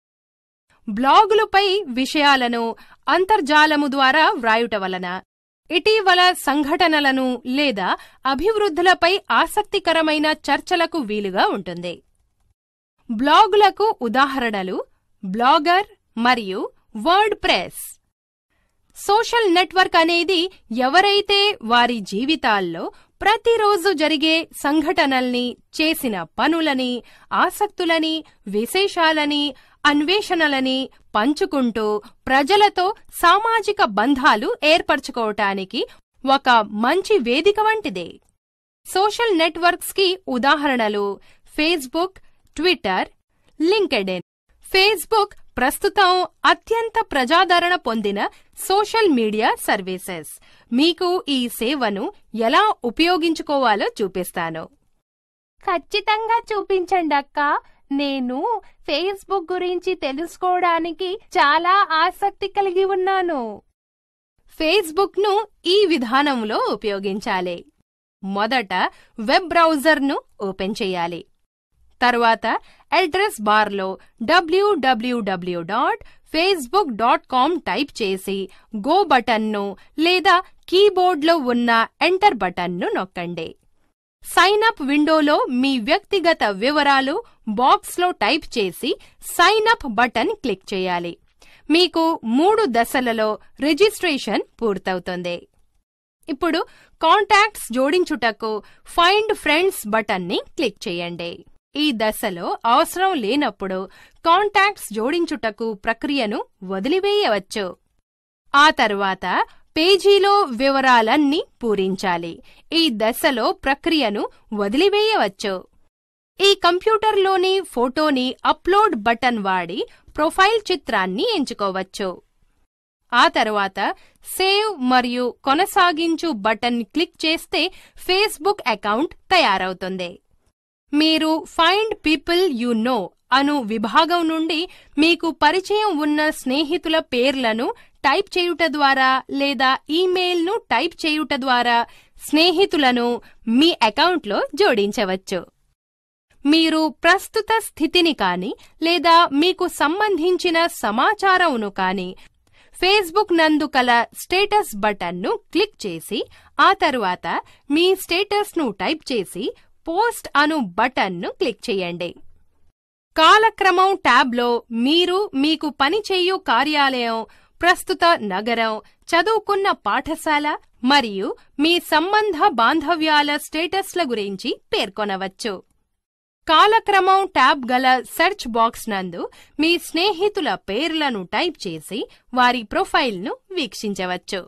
S2: బ్లాగులపై విషయాలను అంతర్జాలము ద్వారా వ్రాయుట వలన ఇటీవల సంఘటనలను లేదా అభివృద్ధులపై ఆసక్తికరమైన చర్చలకు వీలుగా ఉంటుంది బ్లాగులకు ఉదాహరణలు బ్లాగర్ మరియు వర్డ్ ప్రెస్ సోషల్ నెట్వర్క్ అనేది ఎవరైతే వారి జీవితాల్లో ప్రతిరోజు జరిగే సంఘటనల్ని చేసిన పనులని ఆసక్తులని విశేషాలని అన్వేషణలని పంచుకుంటూ ప్రజలతో సామాజిక బంధాలు ఏర్పరచుకోవటానికి ఒక మంచి వేదిక వంటిదే సోషల్ నెట్వర్క్స్ కి ఉదాహరణలు ఫేస్బుక్ ట్విట్టర్ లింక్డ్ఇన్ ఫేస్బుక్ ప్రస్తుతం అత్యంత ప్రజాదరణ పొందిన సోషల్ మీడియా సర్వీసెస్ మీకు ఈ సేవను ఎలా ఉపయోగించుకోవాలో చూపిస్తాను
S1: ఖచ్చితంగా చూపించండి అక్క నేను ఫేస్బుక్ గురించి తెలుసుకోవడానికి చాలా ఆసక్తి కలిగి ఉన్నాను
S2: ఫేస్బుక్ ను ఈ విధానంలో ఉపయోగించాలి మొదట వెబ్ బ్రౌజర్ను ఓపెన్ చేయాలి తరువాత అడ్రస్ బార్లో డబ్ల్యూడబ్ల్యూడబ్ల్యూ dot Facebook dot com type చేసి గో బటన్ను లేదా కీబోర్డ్లో ఉన్న ఎంటర్ బటన్ను నొక్కండి సైన్ అప్ విండోలో మీ వ్యక్తిగత వివరాలు బాక్స్లో టైప్ చేసి సైన్ అప్ బటన్ క్లిక్ చేయాలి మీకు మూడు దశలలో రిజిస్ట్రేషన్ పూర్తవుతుంది ఇప్పుడు కాంటాక్ట్స్ జోడించుటకు ఫైండ్ ఫ్రెండ్స్ బటన్ని క్లిక్ చేయండి ఈ దశలో అవసరం లేనప్పుడు కాంటాక్ట్స్ జోడించుటకు ప్రక్రియను వదిలివేయవచ్చు ఆ తరువాత పేజీలో వివరాలన్నీ పూరించాలి ఈ దశలో ప్రక్రియను వదిలివేయవచ్చు ఈ కంప్యూటర్లోని ఫోటోని అప్లోడ్ బటన్ వాడి ప్రొఫైల్ చిత్రాన్ని ఎంచుకోవచ్చు ఆ తరువాత సేవ్ మరియు కొనసాగించు బటన్ క్లిక్ చేస్తే ఫేస్బుక్ అకౌంట్ తయారవుతుంది మీరు ఫైండ్ పీపుల్ యు నో అను విభాగం నుండి మీకు పరిచయం ఉన్న స్నేహితుల పేర్లను టైప్ చేయుట ద్వారా లేదా ఈమెయిల్ను టైప్ చేయుట ద్వారా స్నేహితులను మీ అకౌంట్లో జోడించవచ్చు మీరు ప్రస్తుత స్థితిని కాని లేదా మీకు సంబంధించిన సమాచారంను కాని ఫేస్బుక్ నందు కల స్టేటస్ బటన్ను క్లిక్ చేసి ఆ తరువాత మీ స్టేటస్ను టైప్ చేసి పోస్ట్ అను బటన్ను క్లిక్ చేయండి కాలక్రమం ట్యాబ్లో మీరు మీకు పనిచేయు కార్యాలయం ప్రస్తుత నగరం చదువుకున్న పాఠశాల మరియు మీ సంబంధ బాంధవ్యాల స్టేటస్ల గురించి పేర్కొనవచ్చు కాలక్రమం ట్యాబ్ గల సెర్చ్ బాక్స్ నందు మీ స్నేహితుల పేర్లను టైప్ చేసి వారి ప్రొఫైల్ను వీక్షించవచ్చు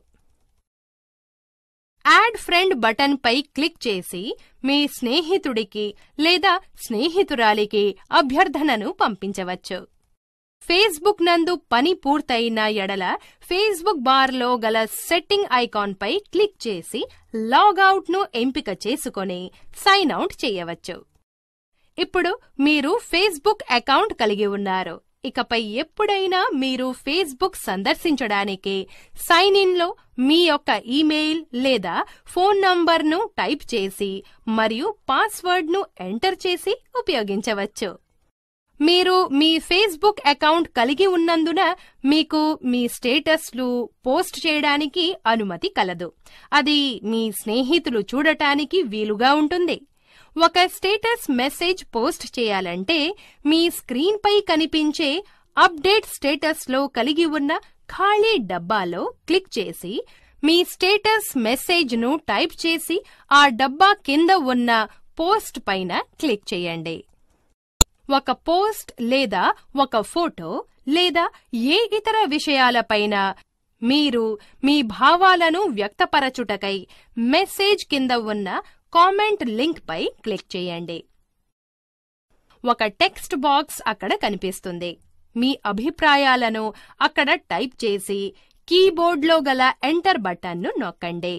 S2: యాడ్ ఫ్రెండ్ బటన్ పై క్లిక్ చేసి మీ స్నేహితుడికి లేదా స్నేహితురాలికి అభ్యర్థనను పంపించవచ్చు ఫేస్బుక్ నందు పని పూర్తయిన ఎడల ఫేస్బుక్ బార్లో గల సెట్టింగ్ ఐకాన్ పై క్లిక్ చేసి లాగౌట్ ను ఎంపిక చేసుకొని సైన్ అవుట్ చేయవచ్చు ఇప్పుడు మీరు ఫేస్బుక్ అకౌంట్ కలిగి ఉన్నారు ఇకపై ఎప్పుడైనా మీరు ఫేస్బుక్ సందర్శించడానికి సైన్ ఇన్ లో మీ యొక్క ఈమెయిల్ లేదా ఫోన్ నంబర్ను టైప్ చేసి మరియు పాస్వర్డ్ను ఎంటర్ చేసి ఉపయోగించవచ్చు మీరు మీ ఫేస్బుక్ అకౌంట్ కలిగి ఉన్నందున మీకు మీ స్టేటస్లు పోస్ట్ చేయడానికి అనుమతి కలదు అది మీ స్నేహితులు చూడటానికి వీలుగా ఉంటుంది ఒక స్టేటస్ మెసేజ్ పోస్ట్ చేయాలంటే మీ స్క్రీన్పై కనిపించే అప్డేట్ స్టేటస్లో కలిగి ఉన్న ఖాళీ డబ్బాలో క్లిక్ చేసి మీ స్టేటస్ మెసేజ్ను టైప్ చేసి ఆ డబ్బా కింద ఉన్న పోస్ట్ పైన క్లిక్ చేయండి ఒక పోస్ట్ లేదా ఒక ఫోటో లేదా ఏ ఇతర విషయాలపైన మీరు మీ భావాలను వ్యక్తపరచుటకై మెసేజ్ కింద ఉన్న కామెంట్ లింక్ పై క్లిక్ చేయండి ఒక టెక్స్ట్ బాక్స్ అక్కడ కనిపిస్తుంది మీ అభిప్రాయాలను అక్కడ టైప్ చేసి కీబోర్డ్లో గల ఎంటర్ బటన్ను నొక్కండి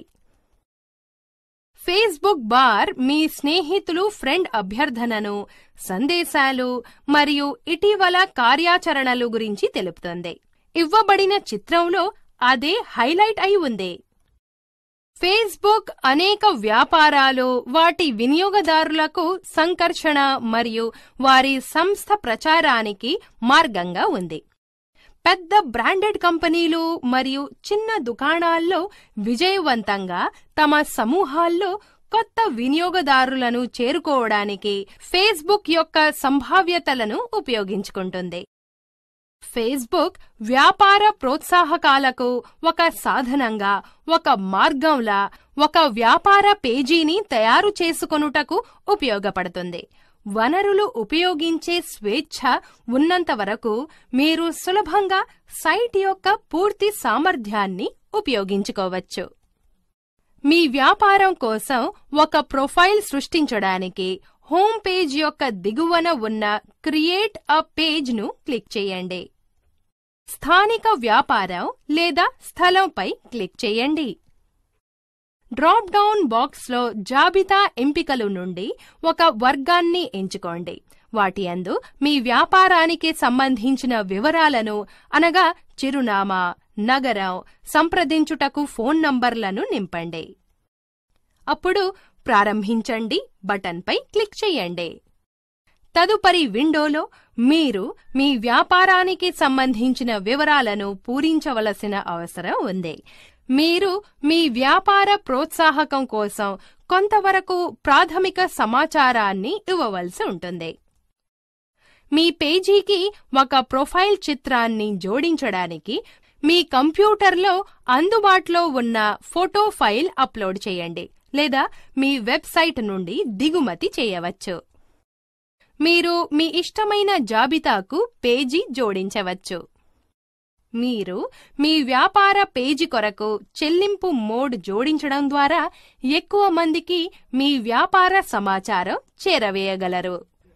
S2: ఫేస్బుక్ బార్ మీ స్నేహితులు ఫ్రెండ్ అభ్యర్థనను సందేశాలు మరియు ఇటీవల కార్యాచరణలు గురించి తెలుపుతుంది ఇవ్వబడిన చిత్రంలో అదే హైలైట్ అయి ఉంది ఫేస్బుక్ అనేక వ్యాపారాలు వాటి వినియోగదారులకు సంకర్షణ మరియు వారి సంస్థ ప్రచారానికి మార్గంగా ఉంది పెద్ద బ్రాండెడ్ కంపెనీలు మరియు చిన్న దుకాణాల్లో విజయవంతంగా తమ సమూహాల్లో కొత్త వినియోగదారులను చేరుకోవడానికి ఫేస్బుక్ యొక్క సంభావ్యతలను ఉపయోగించుకుంటుంది ఫేస్బుక్ వ్యాపార ప్రోత్సాహకాలకు ఒక సాధనంగా ఒక మార్గంలా ఒక వ్యాపార పేజీని తయారు చేసుకొనుటకు ఉపయోగపడుతుంది వనరులు ఉపయోగించే స్వేచ్ఛ ఉన్నంత వరకు మీరు సులభంగా సైట్ యొక్క పూర్తి సామర్థ్యాన్ని ఉపయోగించుకోవచ్చు మీ వ్యాపారం కోసం ఒక ప్రొఫైల్ సృష్టించడానికి హోమ్ పేజ్ యొక్క దిగువన ఉన్న క్రియేట్ అ పేజ్ ను క్లిక్ చేయండి స్థానిక వ్యాపారం లేదా స్థలంపై క్లిక్ చేయండి డ్రాప్ డౌన్ బాక్స్లో జాబితా ఎంపికలు నుండి ఒక వర్గాన్ని ఎంచుకోండి వాటి అందు మీ వ్యాపారానికి సంబంధించిన వివరాలను అనగా చిరునామా నగరం సంప్రదించుటకు ఫోన్ నంబర్లను నింపండి అప్పుడు ప్రారంభించండి బటన్పై క్లిక్ చేయండి తదుపరి విండోలో మీరు మీ వ్యాపారానికి సంబంధించిన వివరాలను పూరించవలసిన అవసరం ఉంది మీరు మీ వ్యాపార ప్రోత్సాహకం కోసం కొంతవరకు ప్రాథమిక సమాచారాన్ని ఇవ్వవలసి ఉంటుంది మీ పేజీకి ఒక ప్రొఫైల్ చిత్రాన్ని జోడించడానికి మీ కంప్యూటర్లో అందుబాటులో ఉన్న ఫోటో ఫైల్ అప్లోడ్ చేయండి లేదా మీ వెబ్సైట్ నుండి దిగుమతి చేయవచ్చు మీరు మీ ఇష్టమైన జాబితాకు పేజీ జోడించవచ్చు మీరు మీ వ్యాపార పేజీ కొరకు చెల్లింపు మోడ్ జోడించడం ద్వారా ఎక్కువ మందికి మీ వ్యాపార సమాచారం చేరవేయగలరు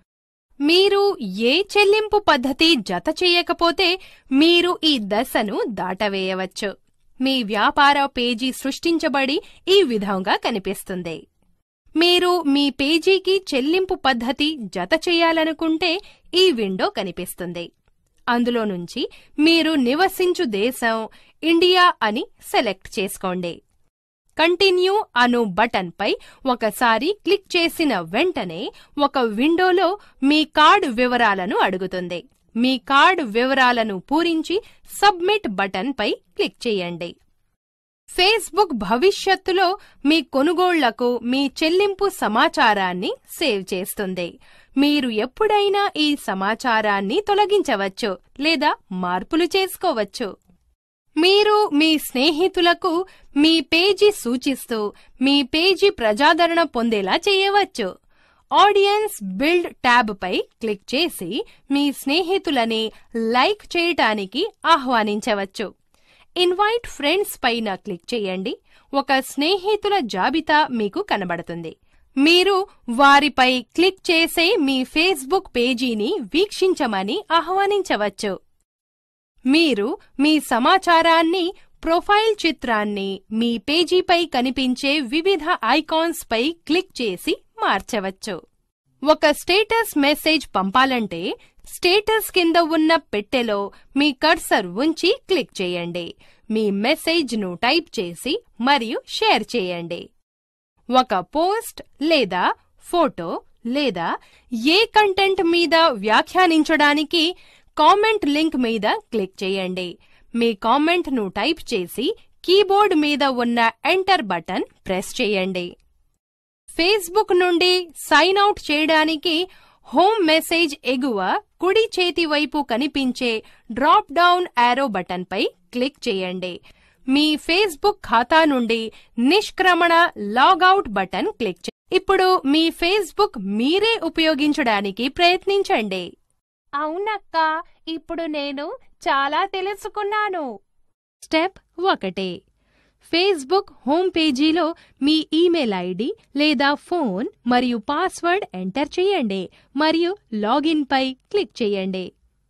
S2: మీరు ఏ చెల్లింపు పద్ధతి జత చేయకపోతే మీరు ఈ దశను దాటవేయవచ్చు మీ వ్యాపార పేజీ సృష్టించబడి ఈ విధంగా కనిపిస్తుంది మీరు మీ పేజీకి చెల్లింపు పద్ధతి జత చేయాలనుకుంటే ఈ విండో కనిపిస్తుంది అందులో నుంచి మీరు నివసించు దేశం ఇండియా అని సెలెక్ట్ చేసుకోండి కంటిన్యూ అను బటన్పై ఒకసారి క్లిక్ చేసిన వెంటనే ఒక విండోలో మీ కార్డు వివరాలను అడుగుతుంది మీ కార్డు వివరాలను పూరించి సబ్మిట్ బటన్పై క్లిక్ చేయండి ఫేస్బుక్ భవిష్యత్తులో మీ కొనుగోళ్లకు మీ చెల్లింపు సమాచారాన్ని సేవ్ చేస్తుంది మీరు ఎప్పుడైనా ఈ సమాచారాన్ని తొలగించవచ్చు లేదా మార్పులు చేసుకోవచ్చు మీరు మీ స్నేహితులకు మీ పేజీ సూచిస్తూ మీ పేజీ ప్రజాదరణ పొందేలా చేయవచ్చు ఆడియన్స్ బిల్డ్ ట్యాబ్ పై క్లిక్ చేసి మీ స్నేహితులని లైక్ చేయటానికి ఆహ్వానించవచ్చు ఇన్వైట్ ఫ్రెండ్స్ పైన క్లిక్ చేయండి ఒక స్నేహితుల జాబితా మీకు కనబడుతుంది మీరు వారిపై క్లిక్ చేసే మీ ఫేస్బుక్ పేజీని వీక్షించమని ఆహ్వానించవచ్చు మీరు మీ సమాచారాన్ని ప్రొఫైల్ చిత్రాన్ని మీ పేజీపై కనిపించే వివిధ ఐకాన్స్ పై క్లిక్ చేసి మార్చవచ్చు ఒక స్టేటస్ మెసేజ్ పంపాలంటే స్టేటస్ కింద ఉన్న పెట్టెలో మీ కర్సర్ ఉంచి క్లిక్ చేయండి మీ మెసేజ్ను టైప్ చేసి మరియు షేర్ చేయండి ఒక పోస్ట్ లేదా ఫోటో లేదా ఏ కంటెంట్ మీద వ్యాఖ్యానించడానికి కామెంట్ లింక్ మీద క్లిక్ చేయండి మీ కామెంట్ను టైప్ చేసి కీబోర్డ్ మీద ఉన్న ఎంటర్ బటన్ ప్రెస్ చేయండి ఫేస్బుక్ నుండి సైన్ అవుట్ చేయడానికి హోమ్ మెసేజ్ ఎగువ కుడి చేతి వైపు కనిపించే డ్రాప్ డౌన్ యారో బటన్పై క్లిక్ చేయండి మీ ఫేస్బుక్ ఖాతా నుండి నిష్క్రమణ లాగౌట్ బటన్ క్లిక్ చేయండి ఇప్పుడు మీ ఫేస్బుక్ మీరే ఉపయోగించడానికి ప్రయత్నించండి
S1: అవునక్క ఇప్పుడు నేను చాలా తెలుసుకున్నాను
S2: స్టెప్ ఒకటి ఫేస్బుక్ హోమ్ పేజీలో మీ ఈమెయిల్ ఐడి లేదా ఫోన్ మరియు పాస్వర్డ్ ఎంటర్ చేయండి మరియు లాగిన్ పై క్లిక్ చేయండి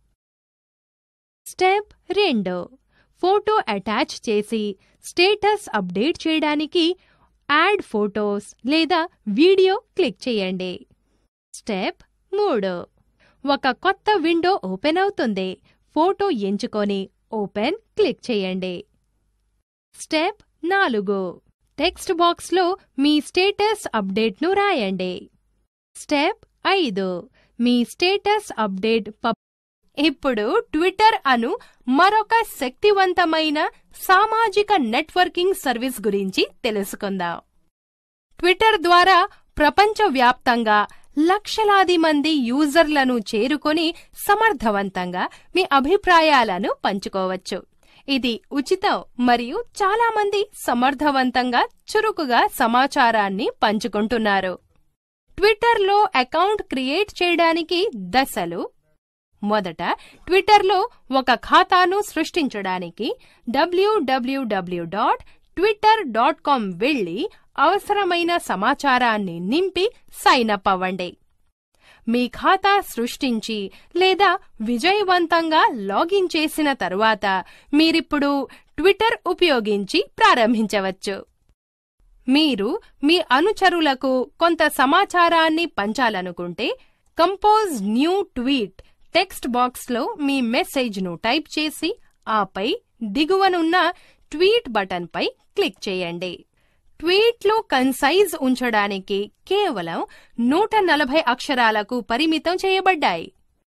S2: స్టెప్ రెండు ఫోటో అటాచ్ చేసి స్టేటస్ అప్డేట్ చేయడానికి యాడ్ ఫోటోస్ లేదా వీడియో క్లిక్ చేయండి స్టెప్ మూడు ఒక కొత్త విండో ఓపెన్ అవుతుంది ఫోటో ఎంచుకొని ఓపెన్ క్లిక్ చేయండి స్టెప్ నాలుగు టెక్స్ట్ బాక్స్లో మీ స్టేటస్ అప్డేట్ను రాయండి స్టెప్ ఐదు మీ స్టేటస్ అప్డేట్ పబ్ ఇప్పుడు ట్విట్టర్ అను మరొక శక్తివంతమైన సామాజిక నెట్వర్కింగ్ సర్వీస్ గురించి తెలుసుకుందాం ట్విట్టర్ ద్వారా ప్రపంచవ్యాప్తంగా లక్షలాది మంది యూజర్లను చేరుకొని సమర్థవంతంగా మీ అభిప్రాయాలను పంచుకోవచ్చు ఇది ఉచితం మరియు చాలా మంది సమర్థవంతంగా చురుకుగా సమాచారాన్ని పంచుకుంటున్నారు ట్విట్టర్లో అకౌంట్ క్రియేట్ చేయడానికి దశలు మొదట ట్విట్టర్లో ఒక ఖాతాను సృష్టించడానికి డబ్ల్యూడబ్ల్యూడబ్ల్యూ డాట్ ట్విట్టర్ డాట్ కామ్ వెళ్ళి అవసరమైన సమాచారాన్ని నింపి సైన్ అప్ అవ్వండి మీ ఖాతా సృష్టించి లేదా విజయవంతంగా లాగిన్ చేసిన తరువాత మీరిప్పుడు ట్విట్టర్ ఉపయోగించి ప్రారంభించవచ్చు మీరు మీ అనుచరులకు కొంత సమాచారాన్ని పంచాలనుకుంటే కంపోజ్ న్యూ ట్వీట్ టెక్స్ట్ బాక్స్లో మీ మెసేజ్ను టైప్ చేసి ఆపై దిగువనున్న ట్వీట్ బటన్పై క్లిక్ చేయండి ట్వీట్లు కన్సైజ్ ఉంచడానికి కేవలం నూట నలభై అక్షరాలకు పరిమితం చేయబడ్డాయి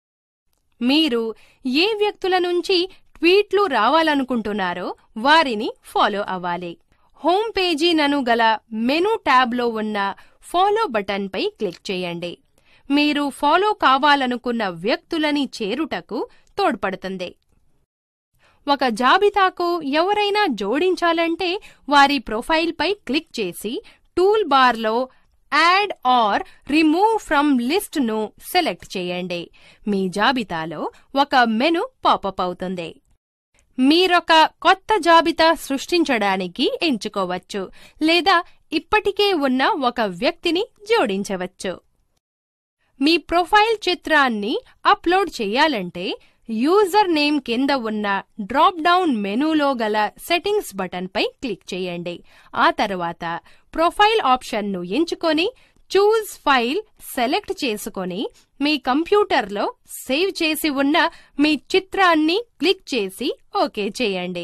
S2: మీరు ఏ వ్యక్తుల నుంచి ట్వీట్లు రావాలనుకుంటున్నారో వారిని ఫాలో అవ్వాలి హోమ్ పేజీ నను గల మెనూ ట్యాబ్లో ఉన్న ఫాలో బటన్పై క్లిక్ చేయండి మీరు ఫాలో కావాలనుకున్న వ్యక్తులని చేరుటకు తోడ్పడుతుంది ఒక జాబితాకు ఎవరైనా జోడించాలంటే వారి ప్రొఫైల్పై క్లిక్ చేసి టూల్ బార్లో add or remove from list ను సెలెక్ట్ చేయండి మీ జాబితాలో ఒక మెను పాపప్ అవుతుంది మీరొక కొత్త జాబితా సృష్టించడానికి ఎంచుకోవచ్చు లేదా ఇప్పటికే ఉన్న ఒక వ్యక్తిని జోడించవచ్చు మీ ప్రొఫైల్ చిత్రాన్ని అప్లోడ్ చేయాలంటే యూజర్ నేమ్ కింద ఉన్న డ్రాప్ డౌన్ మెనూలో గల సెట్టింగ్స్ బటన్పై క్లిక్ చేయండి ఆ తర్వాత ప్రొఫైల్ ఆప్షన్ను ఎంచుకొని చూజ్ ఫైల్ సెలెక్ట్ చేసుకొని మీ కంప్యూటర్లో సేవ్ చేసి ఉన్న మీ చిత్రాన్ని క్లిక్ చేసి ఓకే చేయండి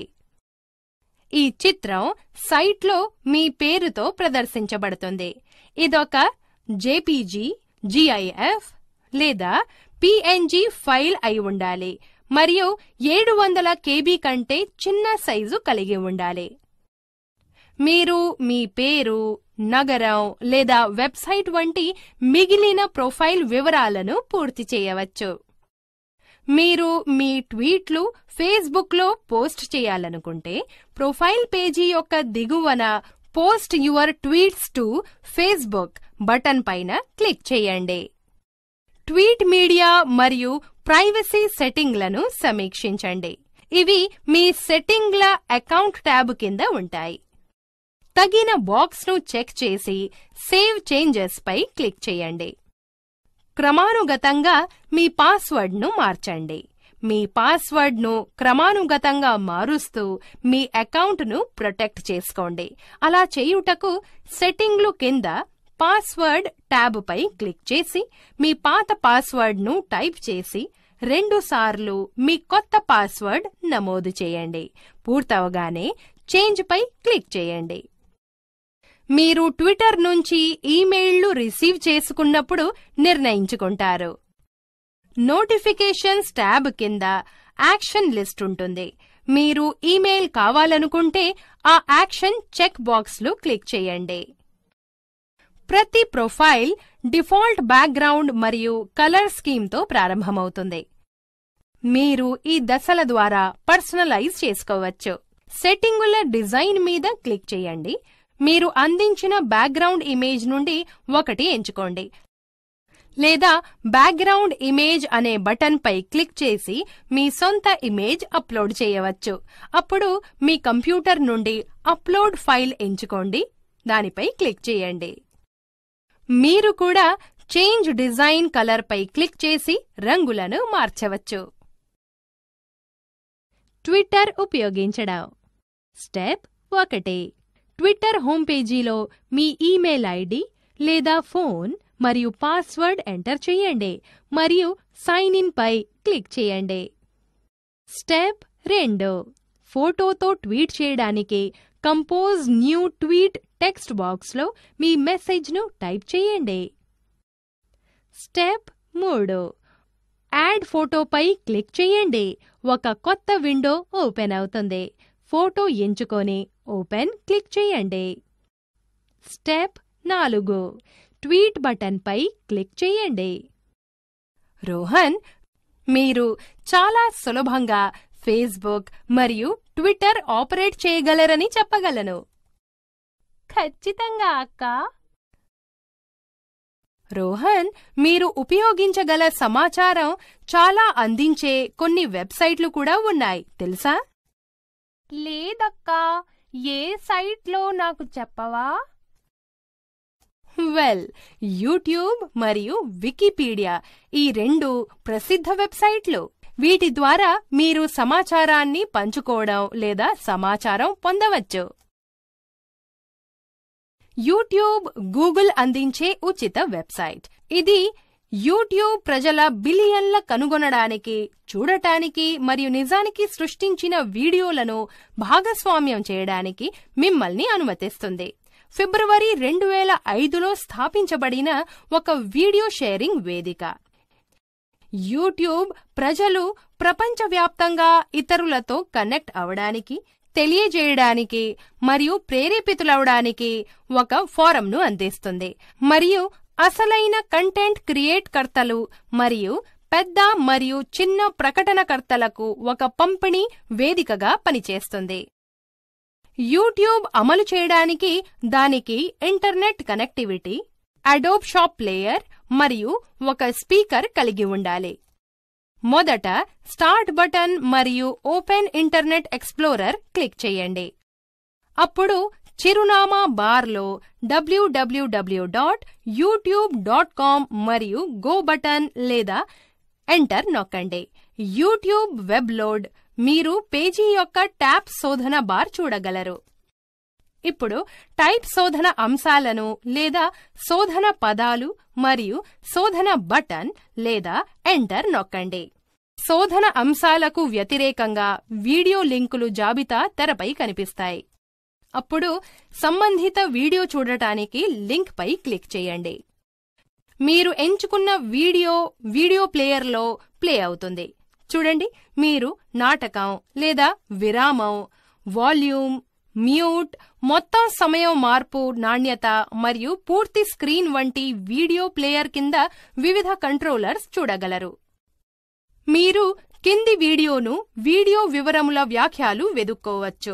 S2: ఈ చిత్రం సైట్లో మీ పేరుతో ప్రదర్శించబడుతుంది ఇదొక జేపీజీ జిఐఎఫ్ లేదా పిఎన్జి ఫైల్ అయి ఉండాలి మరియు ఏడు వందల కేబీ కంటే చిన్న సైజు కలిగి ఉండాలి మీరు మీ పేరు నగరం లేదా వెబ్సైట్ వంటి మిగిలిన ప్రొఫైల్ వివరాలను పూర్తి చేయవచ్చు మీరు మీ ట్వీట్లు ఫేస్బుక్లో పోస్ట్ చేయాలనుకుంటే ప్రొఫైల్ పేజీ యొక్క దిగువన post your tweets to Facebook button పైన క్లిక్ చేయండి ట్వీట్ మీడియా మరియు ప్రైవసీ సెట్టింగ్లను సమీక్షించండి ఇవి మీ సెట్టింగ్ల అకౌంట్ ట్యాబ్ కింద ఉంటాయి తగిన బాక్స్ను చెక్ చేసి సేవ్ చేంజెస్ పై క్లిక్ చేయండి క్రమానుగతంగా మీ పాస్వర్డ్ను మార్చండి మీ పాస్వర్డ్ను క్రమానుగతంగా మారుస్తూ మీ అకౌంట్ను ప్రొటెక్ట్ చేసుకోండి అలా చేయుటకు సెట్టింగ్లు కింద పాస్వర్డ్ ట్యాబ్ పై క్లిక్ చేసి మీ పాత పాస్వర్డ్ను టైప్ చేసి రెండుసార్లు మీ కొత్త పాస్వర్డ్ నమోదు చేయండి పూర్తవగానే చేంజ్ పై క్లిక్ చేయండి మీరు ట్విట్టర్ నుంచి ఈమెయిళ్లు రిసీవ్ చేసుకున్నప్పుడు నిర్ణయించుకుంటారు నోటిఫికేషన్స్ ట్యాబ్ కింద యాక్షన్ లిస్ట్ ఉంటుంది మీరు ఈమెయిల్ కావాలనుకుంటే ఆ యాక్షన్ చెక్ బాక్స్లు క్లిక్ చేయండి ప్రతి ప్రొఫైల్ డిఫాల్ట్ బ్యాక్గ్రౌండ్ మరియు కలర్ స్కీమ్తో ప్రారంభమవుతుంది మీరు ఈ దశల ద్వారా పర్సనలైజ్ చేసుకోవచ్చు సెట్టింగుల డిజైన్ మీద క్లిక్ చేయండి మీరు అందించిన బ్యాక్గ్రౌండ్ ఇమేజ్ నుండి ఒకటి ఎంచుకోండి లేదా బ్యాక్గ్రౌండ్ ఇమేజ్ అనే బటన్ పై క్లిక్ చేసి మీ సొంత ఇమేజ్ అప్లోడ్ చేయవచ్చు అప్పుడు మీ కంప్యూటర్ నుండి అప్లోడ్ ఫైల్ ఎంచుకోండి దానిపై క్లిక్ చేయండి మీరు కూడా చేంజ్ డిజైన్ కలర్ పై క్లిక్ చేసి రంగులను మార్చవచ్చు ట్విట్టర్ ఉపయోగించడం స్టెప్ ఒకటి ట్విట్టర్ హోమ్ పేజీలో మీ ఈమెయిల్ ఐడి లేదా ఫోన్ మరియు పాస్వర్డ్ ఎంటర్ చేయండి మరియు సైన్ ఇన్ పై క్లిక్ చేయండి స్టెప్ రెండు ఫోటోతో ట్వీట్ చేయడానికి కంపోజ్ న్యూ ట్వీట్ టెక్స్ట్ బాక్స్లో మీ మెసేజ్ను టైప్ చేయండి స్టెప్ మూడు యాడ్ ఫోటోపై క్లిక్ చేయండి ఒక కొత్త విండో ఓపెన్ అవుతుంది ఫోటో ఎంచుకొని ఓపెన్ క్లిక్ చేయండి స్టెప్ నాలుగు ట్వీట్ బటన్పై క్లిక్ చేయండి రోహన్ మీరు చాలా సులభంగా ఫేస్బుక్ మరియు ట్విట్టర్ ఆపరేట్ చేయగలరని చెప్పగలను
S1: ఖచ్చితంగా అక్క
S2: రోహన్ మీరు ఉపయోగించగల సమాచారం చాలా అందించే కొన్ని వెబ్సైట్లు కూడా ఉన్నాయి తెలుసా
S1: లేదక్కా ఏ సైట్లో నాకు చెప్పవా
S2: వెల్ యూట్యూబ్ మరియు వికీపీడియా ఈ రెండు ప్రసిద్ధ వెబ్సైట్లు వీటి ద్వారా మీరు సమాచారాన్ని పంచుకోవడం లేదా సమాచారం పొందవచ్చు యూట్యూబ్ గూగుల్ అందించే ఉచిత వెబ్సైట్ ఇది యూట్యూబ్ ప్రజల బిలియన్ల కనుగొనడానికి చూడటానికి మరియు నిజానికి సృష్టించిన వీడియోలను భాగస్వామ్యం చేయడానికి మిమ్మల్ని అనుమతిస్తుంది ఫిబ్రవరి రెండు వేల ఐదులో స్థాపించబడిన ఒక వీడియో షేరింగ్ వేదిక యూట్యూబ్ ప్రజలు ప్రపంచవ్యాప్తంగా ఇతరులతో కనెక్ట్ అవడానికి తెలియజేయడానికి మరియు ప్రేరేపితులవడానికి ఒక ఫోరంను అందిస్తుంది మరియు అసలైన కంటెంట్ క్రియేట్ కర్తలు మరియు పెద్ద మరియు చిన్న ప్రకటనకర్తలకు ఒక పంపిణీ వేదికగా పనిచేస్తుంది యూట్యూబ్ అమలు చేయడానికి దానికి internet connectivity Adobe shop player మరియు ఒక స్పీకర్ కలిగి ఉండాలి మొదట స్టార్ట్ బటన్ మరియు ఓపెన్ ఇంటర్నెట్ ఎక్స్ప్లోరర్ క్లిక్ చేయండి అప్పుడు చిరునామా బార్లో డబ్ల్యూడబ్ల్యూడబ్ల్యూ డాట్ యూట్యూబ్ డాట్ కామ్ మరియు గో బటన్ లేదా ఎంటర్ నొక్కండి యూట్యూబ్ వెబ్ లోడ్ మీరు పేజీ యొక్క ట్యాబ్ శోధన బార్ చూడగలరు ఇప్పుడు టైప్ శోధన అంశాలను లేదా శోధన పదాలు మరియు శోధన బటన్ లేదా ఎంటర్ నొక్కండి శోధన అంశాలకు వ్యతిరేకంగా వీడియో లింకులు జాబితా తెరపై కనిపిస్తాయి అప్పుడు సంబంధిత వీడియో చూడటానికి లింక్ పై క్లిక్ చేయండి మీరు ఎంచుకున్న వీడియో వీడియో ప్లేయర్లో ప్లే అవుతుంది చూడండి మీరు నాటకం లేదా విరామం వాల్యూమ్ మ్యూట్ మొత్తం సమయం మార్పు నాణ్యత మరియు పూర్తి స్క్రీన్ వంటి వీడియో ప్లేయర్ కింద వివిధ కంట్రోలర్స్ చూడగలరు మీరు కింది వీడియోను వీడియో వివరముల వ్యాఖ్యలు వెదుక్కోవచ్చు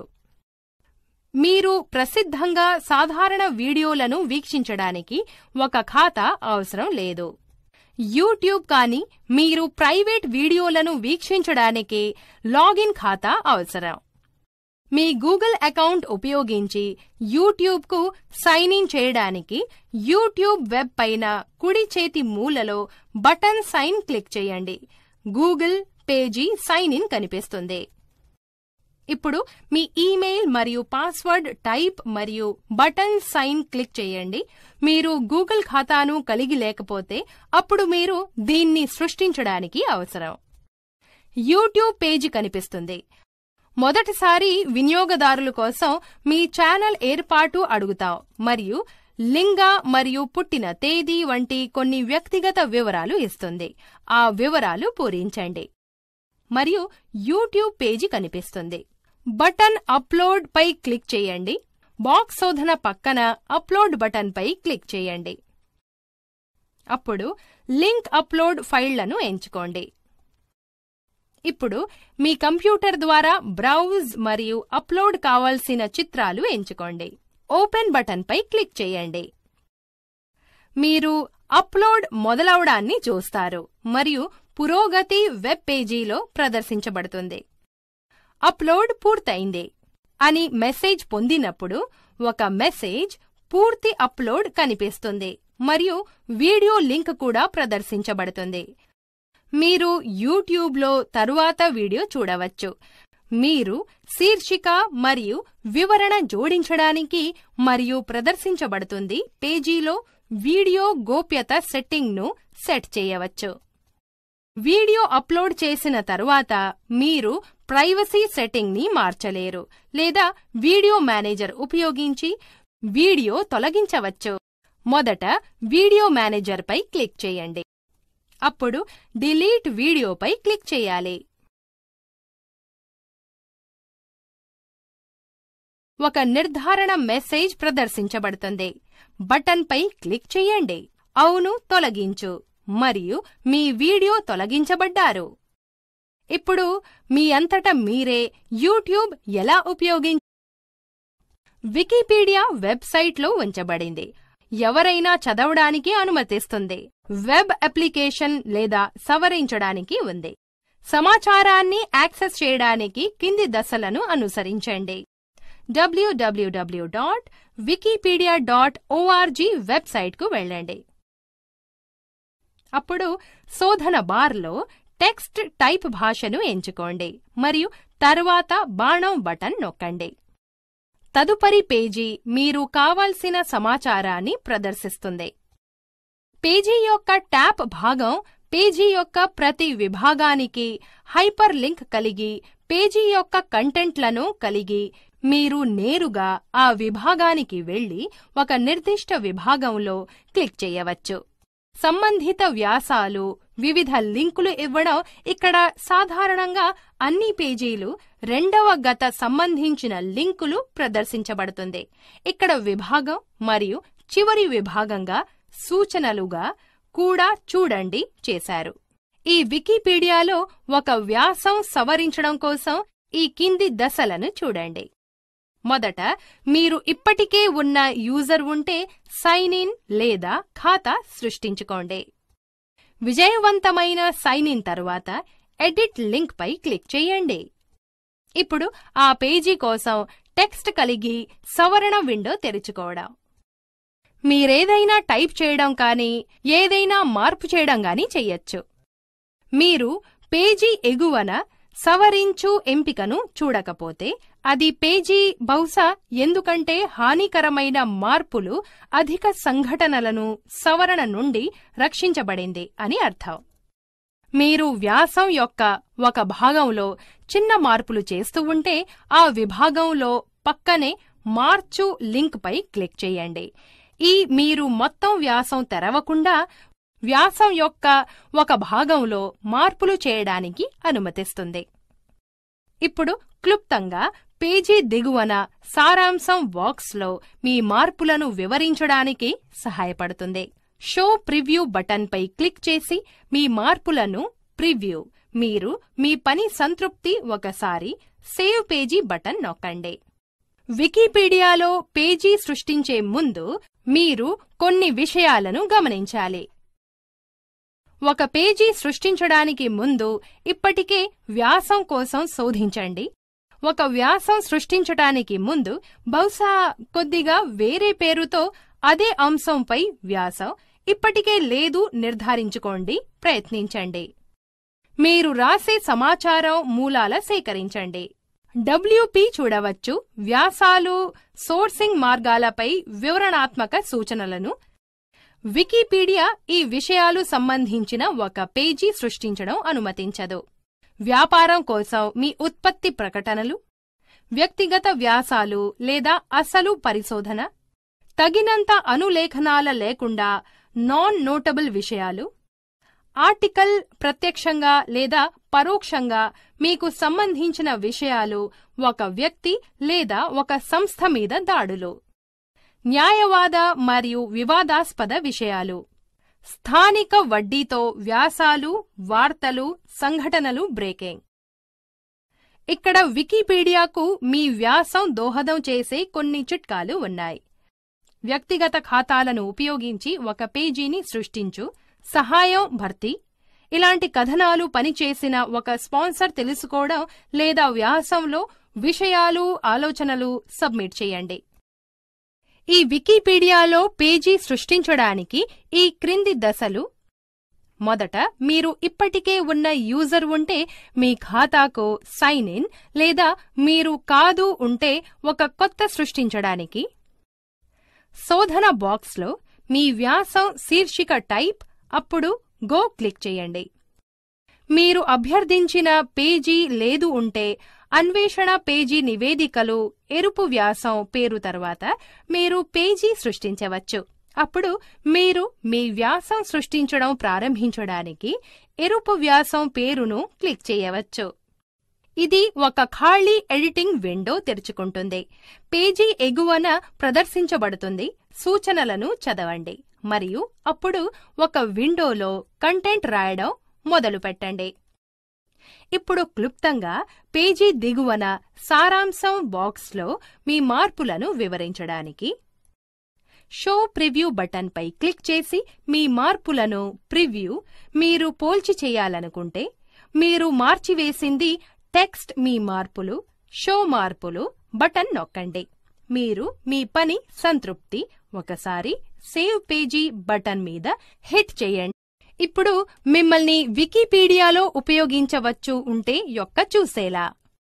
S2: మీరు ప్రసిద్ధంగా సాధారణ వీడియోలను వీక్షించడానికి ఒక ఖాతా అవసరం లేదు యూట్యూబ్ కానీ మీరు ప్రైవేట్ వీడియోలను వీక్షించడానికి లాగిన్ ఖాతా అవసరం మీ గూగుల్ అకౌంట్ ఉపయోగించి యూట్యూబ్కు సైన్ ఇన్ చేయడానికి యూట్యూబ్ వెబ్ పైన కుడి చేతి మూలలో బటన్ సైన్ క్లిక్ చేయండి గూగుల్ పేజీ సైన్ ఇన్ కనిపిస్తుంది ఇప్పుడు మీ ఈమెయిల్ మరియు పాస్వర్డ్ టైప్ మరియు బటన్ సైన్ క్లిక్ చేయండి మీరు గూగుల్ ఖాతాను కలిగి లేకపోతే అప్పుడు మీరు దీన్ని సృష్టించడానికి అవసరం యూట్యూబ్ పేజీ కనిపిస్తుంది మొదటిసారి వినియోగదారుల కోసం మీ ఛానల్ ఏర్పాటు అడుగుతాం మరియు లింగ మరియు పుట్టిన తేదీ వంటి కొన్ని వ్యక్తిగత వివరాలు ఇస్తుంది ఆ వివరాలు పూరించండి మరియు యూట్యూబ్ పేజీ కనిపిస్తుంది బటన్ అప్లోడ్ పై క్లిక్ చేయండి బాక్స్ శోధన పక్కన అప్లోడ్ బటన్ పై క్లిక్ చేయండి అప్పుడు లింక్ అప్లోడ్ ఫైళ్లను ఎంచుకోండి ఇప్పుడు మీ కంప్యూటర్ ద్వారా బ్రౌజ్ మరియు అప్లోడ్ కావాల్సిన చిత్రాలు ఎంచుకోండి ఓపెన్ బటన్ పై క్లిక్ చేయండి మీరు అప్లోడ్ మొదలవడాన్ని చూస్తారు మరియు పురోగతి వెబ్ పేజీలో ప్రదర్శించబడుతుంది అప్లోడ్ పూర్తయింది అని మెసేజ్ పొందినప్పుడు ఒక మెసేజ్ పూర్తి అప్లోడ్ కనిపిస్తుంది మరియు వీడియో లింక్ కూడా ప్రదర్శించబడుతుంది మీరు యూట్యూబ్లో తరువాత వీడియో చూడవచ్చు మీరు శీర్షిక మరియు వివరణ జోడించడానికి మరియు ప్రదర్శించబడుతుంది పేజీలో వీడియో గోప్యత సెట్టింగ్ను సెట్ చేయవచ్చు వీడియో అప్లోడ్ చేసిన తరువాత మీరు ప్రైవసీ సెట్టింగ్ని మార్చలేరు లేదా వీడియో మేనేజర్ ఉపయోగించి వీడియో తొలగించవచ్చు మొదట వీడియో మేనేజర్ పై క్లిక్ చేయండి అప్పుడు డిలీట్ వీడియోపై క్లిక్ చేయాలి ఒక నిర్ధారణ మెసేజ్ ప్రదర్శించబడుతుంది బటన్పై క్లిక్ చేయండి అవును తొలగించు మరియు మీ వీడియో తొలగించబడ్డారు ఇప్పుడు మీ అంతట మీరే యూట్యూబ్ ఎలా ఉపయోగిం వికీపీడియా వెబ్సైట్లో ఉంచబడింది ఎవరైనా చదవడానికి అనుమతిస్తుంది వెబ్ అప్లికేషన్ లేదా సవరించడానికి ఉంది సమాచారాన్ని యాక్సెస్ చేయడానికి కింది దశలను అనుసరించండి WWW dot Wikipedia dot ORG వెబ్సైట్కు వెళ్ళండి అప్పుడు శోధన బార్లో టెక్స్ట్ టైప్ భాషను ఎంచుకోండి మరియు తరువాత బాణం బటన్ నొక్కండి తదుపరి పేజీ మీరు కావాల్సిన సమాచారాన్ని ప్రదర్శిస్తుంది పేజీ యొక్క ట్యాప్ భాగం పేజీ యొక్క ప్రతి విభాగానికి హైపర్ లింక్ కలిగి పేజీ యొక్క కంటెంట్లను కలిగి మీరు నేరుగా ఆ విభాగానికి వెళ్లి ఒక నిర్దిష్ట విభాగంలో క్లిక్ చేయవచ్చు సంబంధిత వ్యాసాలు వివిధ లింకులు ఇవ్వడం ఇక్కడ సాధారణంగా అన్ని పేజీలు రెండవ గత సంబంధించిన లింకులు ప్రదర్శించబడుతుంది ఇక్కడ విభాగం మరియు చివరి విభాగంగా సూచనలుగా కూడా చూడండి చేశారు ఈ వికీపీడియాలో ఒక వ్యాసం సవరించడం కోసం ఈ కింది దశలను చూడండి మొదట మీరు ఇప్పటికే ఉన్న యూజర్ ఉంటే సైన్ ఇన్ లేదా ఖాతా సృష్టించుకోండి విజయవంతమైన సైన్ ఇన్ తరువాత ఎడిట్ లింక్ పై క్లిక్ చేయండి ఇప్పుడు ఆ పేజీ కోసం టెక్స్ట్ కలిగి సవరణ విండో తెరుచుకోవడం మీరేదైనా టైప్ చేయడం కానీ ఏదైనా మార్పు చేయడం గానీ చెయ్యొచ్చు మీరు పేజీ ఎగువన సవరించు ఎంపికను చూడకపోతే అది పేజీ బహుశా ఎందుకంటే హానికరమైన మార్పులు అధిక సంఘటనలను సవరణ నుండి రక్షించబడింది అని అర్థం మీరు వ్యాసం యొక్క ఒక భాగంలో చిన్న మార్పులు చేస్తూ ఉంటే ఆ విభాగంలో పక్కనే మార్చు లింక్ పై క్లిక్ చేయండి ఈ మీరు మొత్తం వ్యాసం తెరవకుండా వ్యాసం యొక్క ఒక భాగంలో మార్పులు చేయడానికి అనుమతిస్తుంది ఇప్పుడు క్లుప్తంగా పేజీ దిగువన సారాంశం బాక్స్లో మీ మార్పులను వివరించడానికి సహాయపడుతుంది షో ప్రివ్యూ బటన్పై క్లిక్ చేసి మీ మార్పులను ప్రివ్యూ మీరు మీ పని సంతృప్తి ఒకసారి సేవ్ పేజీ బటన్ నొక్కండి వికీపీడియాలో పేజీ సృష్టించే ముందు మీరు కొన్ని విషయాలను గమనించాలి ఒక పేజీ సృష్టించడానికి ముందు ఇప్పటికే వ్యాసం కోసం శోధించండి ఒక వ్యాసం సృష్టించటానికి ముందు బహుశా కొద్దిగా వేరే పేరుతో అదే అంశంపై వ్యాసం ఇప్పటికే లేదు నిర్ధారించుకోండి ప్రయత్నించండి మీరు రాసే సమాచారం మూలాల సేకరించండి డబ్ల్యూపీ చూడవచ్చు వ్యాసాలు సోర్సింగ్ మార్గాలపై వివరణాత్మక సూచనలను వికీపీడియా ఈ విషయాలు సంబంధించిన ఒక పేజీ సృష్టించడం అనుమతించదు వ్యాపారం కోసం మీ ఉత్పత్తి ప్రకటనలు వ్యక్తిగత వ్యాసాలు లేదా అసలు పరిశోధన తగినంత అనులేఖనాల లేకుండా నాన్ నోటబుల్ విషయాలు ఆర్టికల్ ప్రత్యక్షంగా లేదా పరోక్షంగా మీకు సంబంధించిన విషయాలు ఒక వ్యక్తి లేదా ఒక సంస్థ మీద దాడులు న్యాయవాద మరియు వివాదాస్పద విషయాలు స్థానిక వడ్డీతో వ్యాసాలు వార్తలు సంఘటనలు బ్రేకింగ్ ఇక్కడ వికీపీడియాకు మీ వ్యాసం దోహదం చేసే కొన్ని చిట్కాలు ఉన్నాయి వ్యక్తిగత ఖాతాలను ఉపయోగించి ఒక పేజీని సృష్టించు సహాయం భర్తీ ఇలాంటి కథనాలు పనిచేసిన ఒక స్పాన్సర్ తెలుసుకోవడం లేదా వ్యాసంలో విషయాలు ఆలోచనలు సబ్మిట్ చేయండి ఈ వికీపీడియాలో పేజీ సృష్టించడానికి ఈ క్రింది దశలు మొదట మీరు ఇప్పటికే ఉన్న యూజర్ ఉంటే మీ ఖాతాకు సైన్ ఇన్ లేదా మీరు కాదు ఉంటే ఒక కొత్త సృష్టించడానికి శోధన బాక్స్లో మీ వ్యాసం శీర్షిక టైప్ అప్పుడు గో క్లిక్ చేయండి మీరు అభ్యర్థించిన పేజీ లేదు ఉంటే అన్వేషణ పేజీ నివేదికలు ఎరుపు వ్యాసం పేరు తర్వాత మీరు పేజీ సృష్టించవచ్చు అప్పుడు మీరు మీ వ్యాసం సృష్టించడం ప్రారంభించడానికి ఎరుపు వ్యాసం పేరును క్లిక్ చేయవచ్చు ఇది ఒక ఖాళీ ఎడిటింగ్ విండో తెరుచుకుంటుంది పేజీ ఎగువన ప్రదర్శించబడుతుంది సూచనలను చదవండి మరియు అప్పుడు ఒక విండోలో కంటెంట్ రాయడం మొదలుపెట్టండి ఇప్పుడు క్లుప్తంగా పేజీ దిగువన సారాంశం బాక్స్లో మీ మార్పులను వివరించడానికి షో ప్రివ్యూ బటన్పై క్లిక్ చేసి మీ మార్పులను ప్రివ్యూ మీరు పోల్చి చేయాలనుకుంటే మీరు మార్చివేసింది టెక్స్ట్ మీ మార్పులు షో మార్పులు బటన్ నొక్కండి మీరు మీ పని సంతృప్తి ఒకసారి సేవ్ పేజీ బటన్ మీద హిట్ చేయండి ఇప్పుడు మిమ్మల్ని వికీపీడియాలో ఉపయోగించవచ్చు ఉంటే యొక్క చూసేలా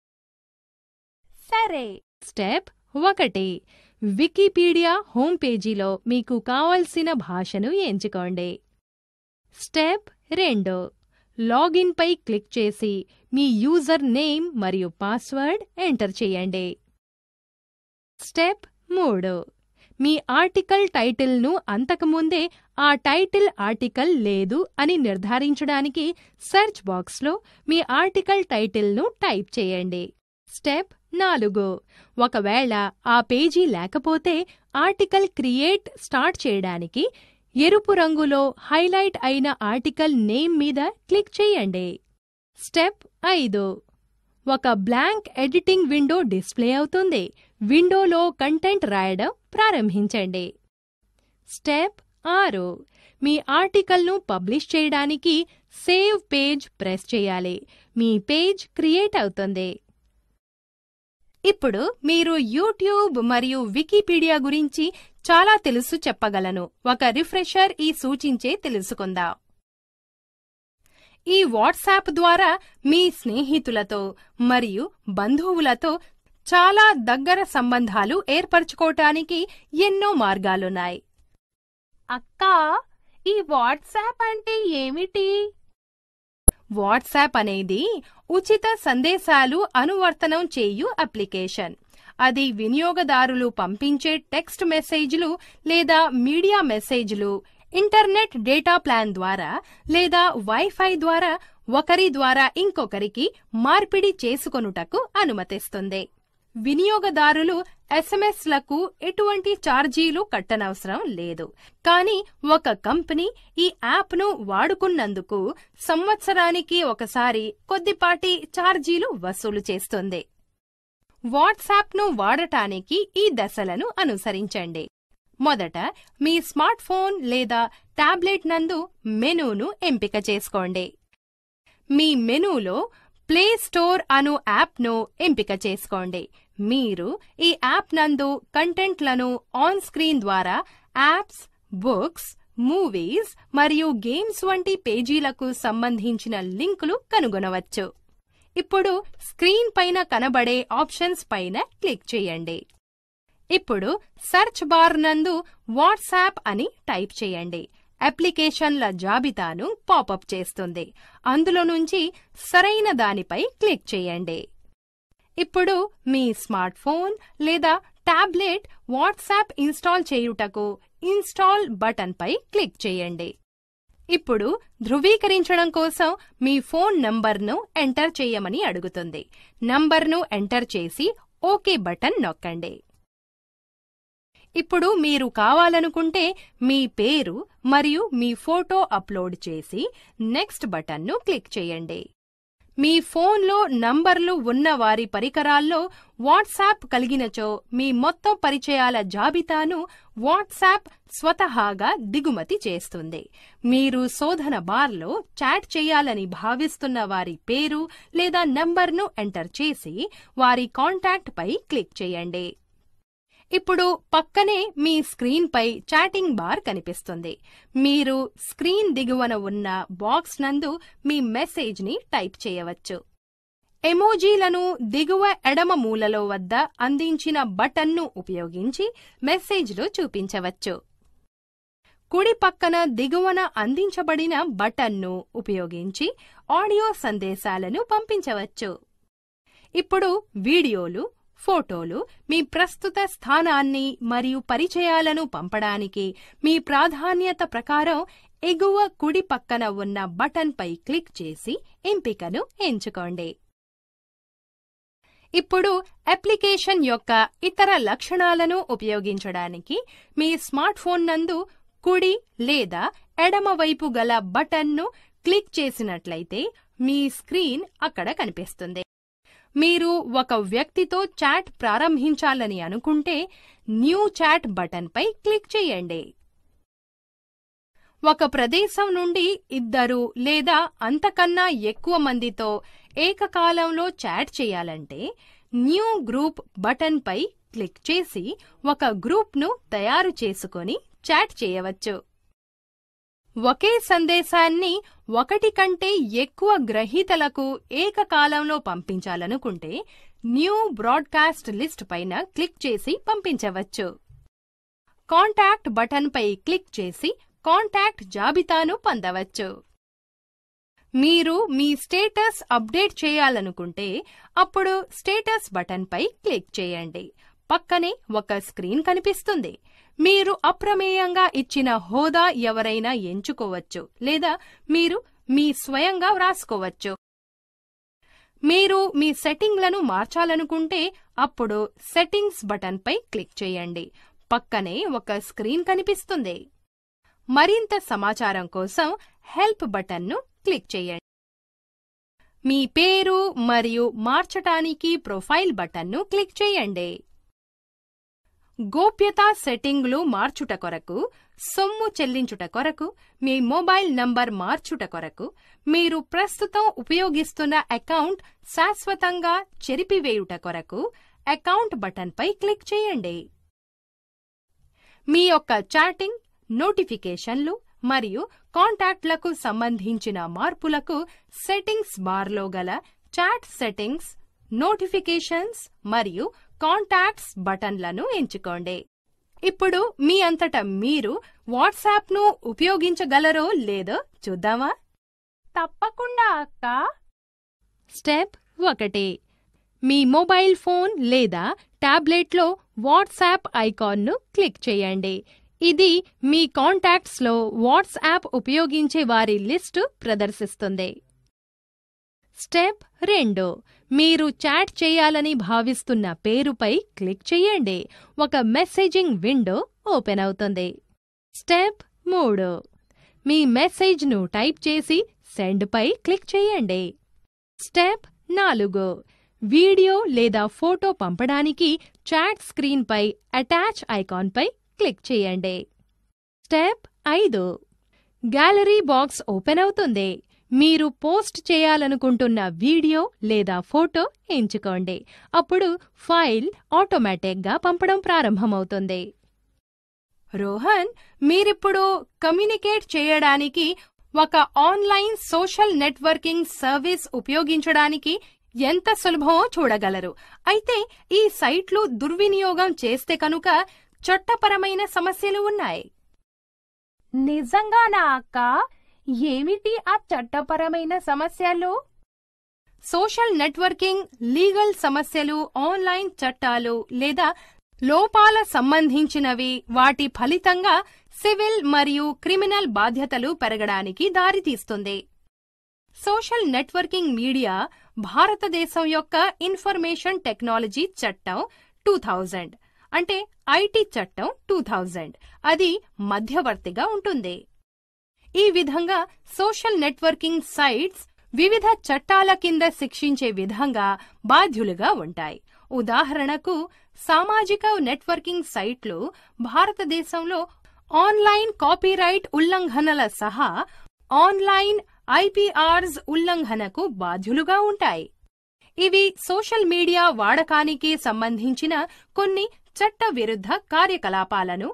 S1: సరే
S2: స్టెప్ ఒకటి వికీపీడియా హోమ్ పేజీలో మీకు కావలసిన భాషను ఎంచుకోండి స్టెప్ రెండు లాగిన్ పై క్లిక్ చేసి మీ యూజర్ నేమ్ మరియు పాస్వర్డ్ ఎంటర్ చేయండి స్టెప్ మూడు మీ ఆర్టికల్ టైటిల్ను అంతకుముందే ఆ టైటిల్ ఆర్టికల్ లేదు అని నిర్ధారించడానికి సెర్చ్ బాక్స్లో మీ ఆర్టికల్ టైటిల్ను టైప్ చేయండి స్టెప్ నాలుగు ఒకవేళ ఆ పేజీ లేకపోతే ఆర్టికల్ క్రియేట్ స్టార్ట్ చేయడానికి ఎరుపు రంగులో హైలైట్ అయిన ఆర్టికల్ నేమ్ మీద క్లిక్ చేయండి స్టెప్ ఐదు ఒక బ్లాంక్ ఎడిటింగ్ విండో డిస్ప్లే అవుతుంది విండోలో కంటెంట్ రాయడం ప్రారంభించండి స్టెప్ ఆరు మీ ఆర్టికల్ను పబ్లిష్ చేయడానికి సేవ్ పేజ్ ప్రెస్ చేయాలి మీ పేజ్ క్రియేట్ అవుతుంది ఇప్పుడు మీరు యూట్యూబ్ మరియు వికీపీడియా గురించి చాలా తెలుసు చెప్పగలను ఒక రిఫ్రెషర్ ఈ సూచించే తెలుసుకుందాం ఈ వాట్సాప్ ద్వారా మీ స్నేహితులతో మరియు బంధువులతో చాలా దగ్గర సంబంధాలు ఏర్పరచుకోవటానికి ఎన్నో మార్గాలున్నాయి
S1: అక్కా ఈ వాట్సాప్ అంటే ఏమిటి
S2: వాట్సాప్ అనేది ఉచిత సందేశాలు అనువర్తనం చేయు అప్లికేషన్ అది వినియోగదారులు పంపించే టెక్స్ట్ మెసేజ్లు లేదా మీడియా మెసేజ్లు ఇంటర్నెట్ డేటా ప్లాన్ ద్వారా లేదా వైఫై ద్వారా ఒకరి ద్వారా ఇంకొకరికి మార్పిడి చేసుకొనుటకు అనుమతిస్తుంది వినియోగదారులు ఎస్ఎంఎస్లకు ఎటువంటి ఛార్జీలు కట్టనవసరం లేదు కానీ ఒక కంపెనీ ఈ యాప్ను వాడుకున్నందుకు సంవత్సరానికి ఒకసారి కొద్దిపాటి ఛార్జీలు వసూలు చేస్తుంది వాట్సాప్ను వాడటానికి ఈ దశలను అనుసరించండి మొదట మీ స్మార్ట్ ఫోన్ లేదా టాబ్లెట్ నందు మెనూను ఎంపిక చేసుకోండి మీ మెనూలో ప్లే స్టోర్ అను యాప్ను ఎంపిక చేసుకోండి మీరు ఈ యాప్ నందు కంటెంట్లను ఆన్ స్క్రీన్ ద్వారా యాప్స్ బుక్స్ మూవీస్ మరియు గేమ్స్ వంటి పేజీలకు సంబంధించిన లింకులు కనుగొనవచ్చు ఇప్పుడు స్క్రీన్ పైన కనబడే ఆప్షన్స్ పైన క్లిక్ చేయండి ఇప్పుడు సెర్చ్ బార్ నందు వాట్సాప్ అని టైప్ చేయండి అప్లికేషన్ల జాబితాను పాపప్ చేస్తుంది అందులో నుంచి సరైన దానిపై క్లిక్ చేయండి ఇప్పుడు మీ స్మార్ట్ ఫోన్ లేదా టాబ్లెట్ వాట్సాప్ ఇన్స్టాల్ చేయుటకు ఇన్స్టాల్ బటన్ పై క్లిక్ చేయండి ఇప్పుడు ధృవీకరించడం కోసం మీ ఫోన్ నంబర్ను ఎంటర్ చేయమని అడుగుతుంది నంబర్ను ఎంటర్ చేసి ఓకే బటన్ నొక్కండి ఇప్పుడు మీరు కావాలనుకుంటే మీ పేరు మరియు మీ ఫోటో అప్లోడ్ చేసి నెక్స్ట్ బటన్ను క్లిక్ చేయండి మీ ఫోన్లో నంబర్లు ఉన్న వారి పరికరాల్లో వాట్సాప్ కలిగినచో మీ మొత్తం పరిచయాల జాబితాను వాట్సాప్ స్వతహాగా దిగుమతి చేస్తుంది మీరు శోధన బార్లో చాట్ చేయాలని భావిస్తున్న వారి పేరు లేదా నంబర్ను ఎంటర్ చేసి వారి కాంటాక్ట్ పై క్లిక్ చేయండి ఇప్పుడు పక్కనే మీ స్క్రీన్ పై చాటింగ్ బార్ కనిపిస్తుంది మీరు స్క్రీన్ దిగువన ఉన్న బాక్స్ నందు మీ మెసేజ్ ని టైప్ చేయవచ్చు ఎమోజీలను దిగువ ఎడమ మూలలో వద్ద అందించిన బటన్ను ఉపయోగించి మెసేజ్లు చూపించవచ్చు కుడి పక్కన దిగువన అందించబడిన బటన్ను ఉపయోగించి ఆడియో సందేశాలను పంపించవచ్చు ఇప్పుడు వీడియోలు ఫోటోలు మీ ప్రస్తుత స్థానాన్ని మరియు పరిచయాలను పంపడానికి మీ ప్రాధాన్యత ప్రకారం ఎగువ కుడి పక్కన ఉన్న బటన్పై క్లిక్ చేసి ఎంపికను ఎంచుకోండి ఇప్పుడు అప్లికేషన్ యొక్క ఇతర లక్షణాలను ఉపయోగించడానికి మీ స్మార్ట్ ఫోన్ నందు కుడి లేదా ఎడమ వైపు గల బటన్ను క్లిక్ చేసినట్లయితే మీ స్క్రీన్ అక్కడ కనిపిస్తుంది మీరు ఒక వ్యక్తితో చాట్ ప్రారంభించాలని అనుకుంటే న్యూ చాట్ బటన్పై క్లిక్ చేయండి ఒక ప్రదేశం నుండి ఇద్దరు లేదా అంతకన్నా ఎక్కువ మందితో ఏకకాలంలో చాట్ చేయాలంటే న్యూ గ్రూప్ బటన్పై క్లిక్ చేసి ఒక గ్రూప్ను తయారు చేసుకొని చాట్ చేయవచ్చు ఒకే సందేశాన్ని ఒకటి కంటే ఎక్కువ గ్రహీతలకు ఏకకాలంలో పంపించాలనుకుంటే న్యూ బ్రాడ్కాస్ట్ లిస్ట్ పైన క్లిక్ చేసి పంపించవచ్చు కాంటాక్ట్ బటన్పై క్లిక్ చేసి కాంటాక్ట్ జాబితాను పొందవచ్చు మీరు మీ స్టేటస్ అప్డేట్ చేయాలనుకుంటే అప్పుడు స్టేటస్ బటన్పై క్లిక్ చేయండి పక్కనే ఒక స్క్రీన్ కనిపిస్తుంది మీరు అప్రమేయంగా ఇచ్చిన హోదా ఎవరైనా ఎంచుకోవచ్చు లేదా మీరు మీ స్వయంగా వ్రాసుకోవచ్చు మీరు మీ సెట్టింగ్లను మార్చాలనుకుంటే అప్పుడు సెట్టింగ్స్ బటన్పై క్లిక్ చేయండి పక్కనే ఒక స్క్రీన్ కనిపిస్తుంది మరింత సమాచారం కోసం హెల్ప్ బటన్ను క్లిక్ చేయండి మీ పేరు మరియు మార్చటానికి ప్రొఫైల్ బటన్ను క్లిక్ చేయండి గోప్యతా సెట్టింగులు మార్చుట కొరకు సొమ్ము చెల్లించుట కొరకు మీ మొబైల్ నంబర్ మార్చుట కొరకు మీరు ప్రస్తుతం ఉపయోగిస్తున్న అకౌంట్ శాశ్వతంగా చెరిపివేయుట కొరకు అకౌంట్ బటన్పై క్లిక్ చేయండి మీ యొక్క చాటింగ్ నోటిఫికేషన్లు మరియు కాంటాక్ట్లకు సంబంధించిన మార్పులకు సెట్టింగ్స్ బార్లో గల చాట్ సెట్టింగ్స్ నోటిఫికేషన్స్ మరియు కాంటాక్ట్స్ బటన్లను ఎంచుకోండి ఇప్పుడు మీ అంతట మీరు వాట్సాప్ను ఉపయోగించగలరో లేదో చూద్దామా
S1: తప్పకుండా అక్క
S2: స్టెప్ ఒకటి మీ మొబైల్ ఫోన్ లేదా టాబ్లెట్లో వాట్సాప్ ఐకాన్ను క్లిక్ చేయండి ఇది మీ కాంటాక్ట్స్లో వాట్సాప్ ఉపయోగించే వారి లిస్టు ప్రదర్శిస్తుంది స్టెప్ రెండు మీరు చాట్ చేయాలని భావిస్తున్న పేరుపై క్లిక్ చేయండి ఒక మెసేజింగ్ విండో ఓపెన్ అవుతుంది స్టెప్ మూడు మీ మెసేజ్ను టైప్ చేసి సెండ్ పై క్లిక్ చేయండి స్టెప్ నాలుగు వీడియో లేదా ఫోటో పంపడానికి చాట్ స్క్రీన్పై అటాచ్ ఐకాన్పై క్లిక్ చేయండి స్టెప్ ఐదు గ్యాలరీ బాక్స్ ఓపెన్ అవుతుంది మీరు పోస్ట్ చేయాలనుకుంటున్న వీడియో లేదా ఫోటో ఎంచుకోండి అప్పుడు ఫైల్ ఆటోమేటిక్గా పంపడం ప్రారంభమవుతుంది రోహన్ మీరిప్పుడు కమ్యూనికేట్ చేయడానికి ఒక ఆన్లైన్ సోషల్ నెట్వర్కింగ్ సర్వీస్ ఉపయోగించడానికి ఎంత సులభమో చూడగలరు అయితే ఈ సైట్లు దుర్వినియోగం చేస్తే కనుక చట్టపరమైన సమస్యలు ఉన్నాయి
S1: నిజంగానా అక్క ఏమిటి ఆ చట్టపరమైన సమస్యలు
S2: సోషల్ నెట్వర్కింగ్ లీగల్ సమస్యలు ఆన్లైన్ చట్టాలు లేదా లోపాల సంబంధించినవి వాటి ఫలితంగా సివిల్ మరియు క్రిమినల్ బాధ్యతలు పెరగడానికి దారితీస్తుంది సోషల్ నెట్వర్కింగ్ మీడియా భారతదేశం యొక్క ఇన్ఫర్మేషన్ టెక్నాలజీ చట్టం టూ థౌజండ్ అంటే ఐటీ చట్టం టూ థౌజండ్ అది మధ్యవర్తిగా ఉంటుంది ఈ విధంగా సోషల్ నెట్వర్కింగ్ సైట్స్ వివిధ చట్టాల కింద శిక్షించే విధంగా బాధ్యులుగా ఉంటాయి ఉదాహరణకు సామాజిక నెట్వర్కింగ్ సైట్లు భారతదేశంలో ఆన్లైన్ కాపీరైట్ ఉల్లంఘనల సహా ఆన్లైన్ ఐపీఆర్స్ ఉల్లంఘనకు బాధ్యులుగా ఉంటాయి ఇవి సోషల్ మీడియా వాడకానికి సంబంధించిన కొన్ని చట్ట విరుద్ధ కార్యకలాపాలను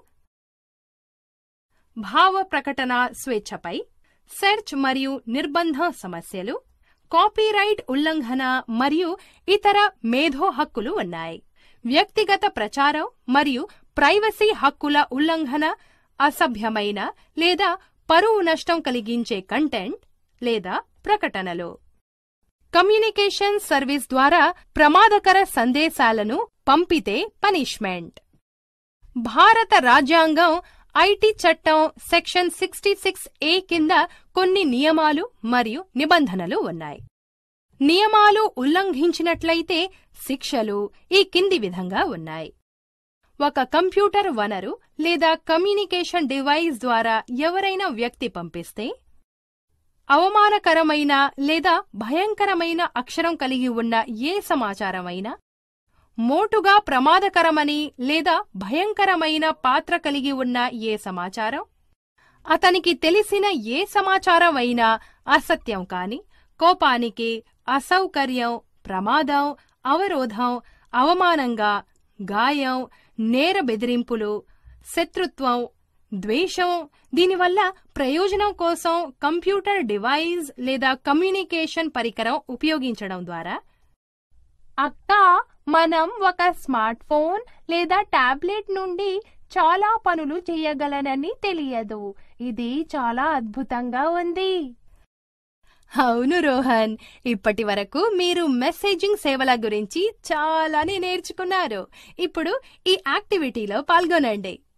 S2: భావ ప్రకటన స్వేచ్ఛపై సెర్చ్ మరియు నిర్బంధ సమస్యలు కాపీరైట్ ఉల్లంఘన మరియు ఇతర మేధో హక్కులు ఉన్నాయి వ్యక్తిగత ప్రచారం మరియు ప్రైవసీ హక్కుల ఉల్లంఘన అసభ్యమైన లేదా పరువు నష్టం కలిగించే కంటెంట్ లేదా ప్రకటనలు కమ్యూనికేషన్ సర్వీస్ ద్వారా ప్రమాదకర సందేశాలను పంపితే పనిష్మెంట్ భారత రాజ్యాంగం ఐటీ చట్టం సెక్షన్ సిక్స్టీ సిక్స్ ఏ కింద కొన్ని నియమాలు మరియు నిబంధనలు ఉన్నాయి నియమాలు ఉల్లంఘించినట్లయితే శిక్షలు ఈ కింది విధంగా ఉన్నాయి ఒక కంప్యూటర్ వనరు లేదా కమ్యూనికేషన్ డివైస్ ద్వారా ఎవరైనా వ్యక్తి పంపిస్తే అవమానకరమైన లేదా భయంకరమైన అక్షరం కలిగి ఉన్న ఏ సమాచారమైనా మోటుగా ప్రమాదకరమని లేదా భయంకరమైన పాత్ర కలిగి ఉన్న ఏ సమాచారం అతనికి తెలిసిన ఏ సమాచారం అయినా అసత్యం కాని కోపానికి అసౌకర్యం ప్రమాదం అవరోధం అవమానంగా గాయం నేర బెదిరింపులు శత్రుత్వం ద్వేషం దీనివల్ల ప్రయోజనం కోసం కంప్యూటర్ డివైస్ లేదా కమ్యూనికేషన్ పరికరం ఉపయోగించడం ద్వారా
S1: అక్క మనం ఒక స్మార్ట్ ఫోన్ లేదా టాబ్లెట్ నుండి చాలా పనులు చేయగలనని తెలియదు ఇది చాలా అద్భుతంగా ఉంది
S2: అవును రోహన్ ఇప్పటి వరకు మీరు మెసేజింగ్ సేవల గురించి చాలానే నేర్చుకున్నారు ఇప్పుడు ఈ యాక్టివిటీలో పాల్గొనండి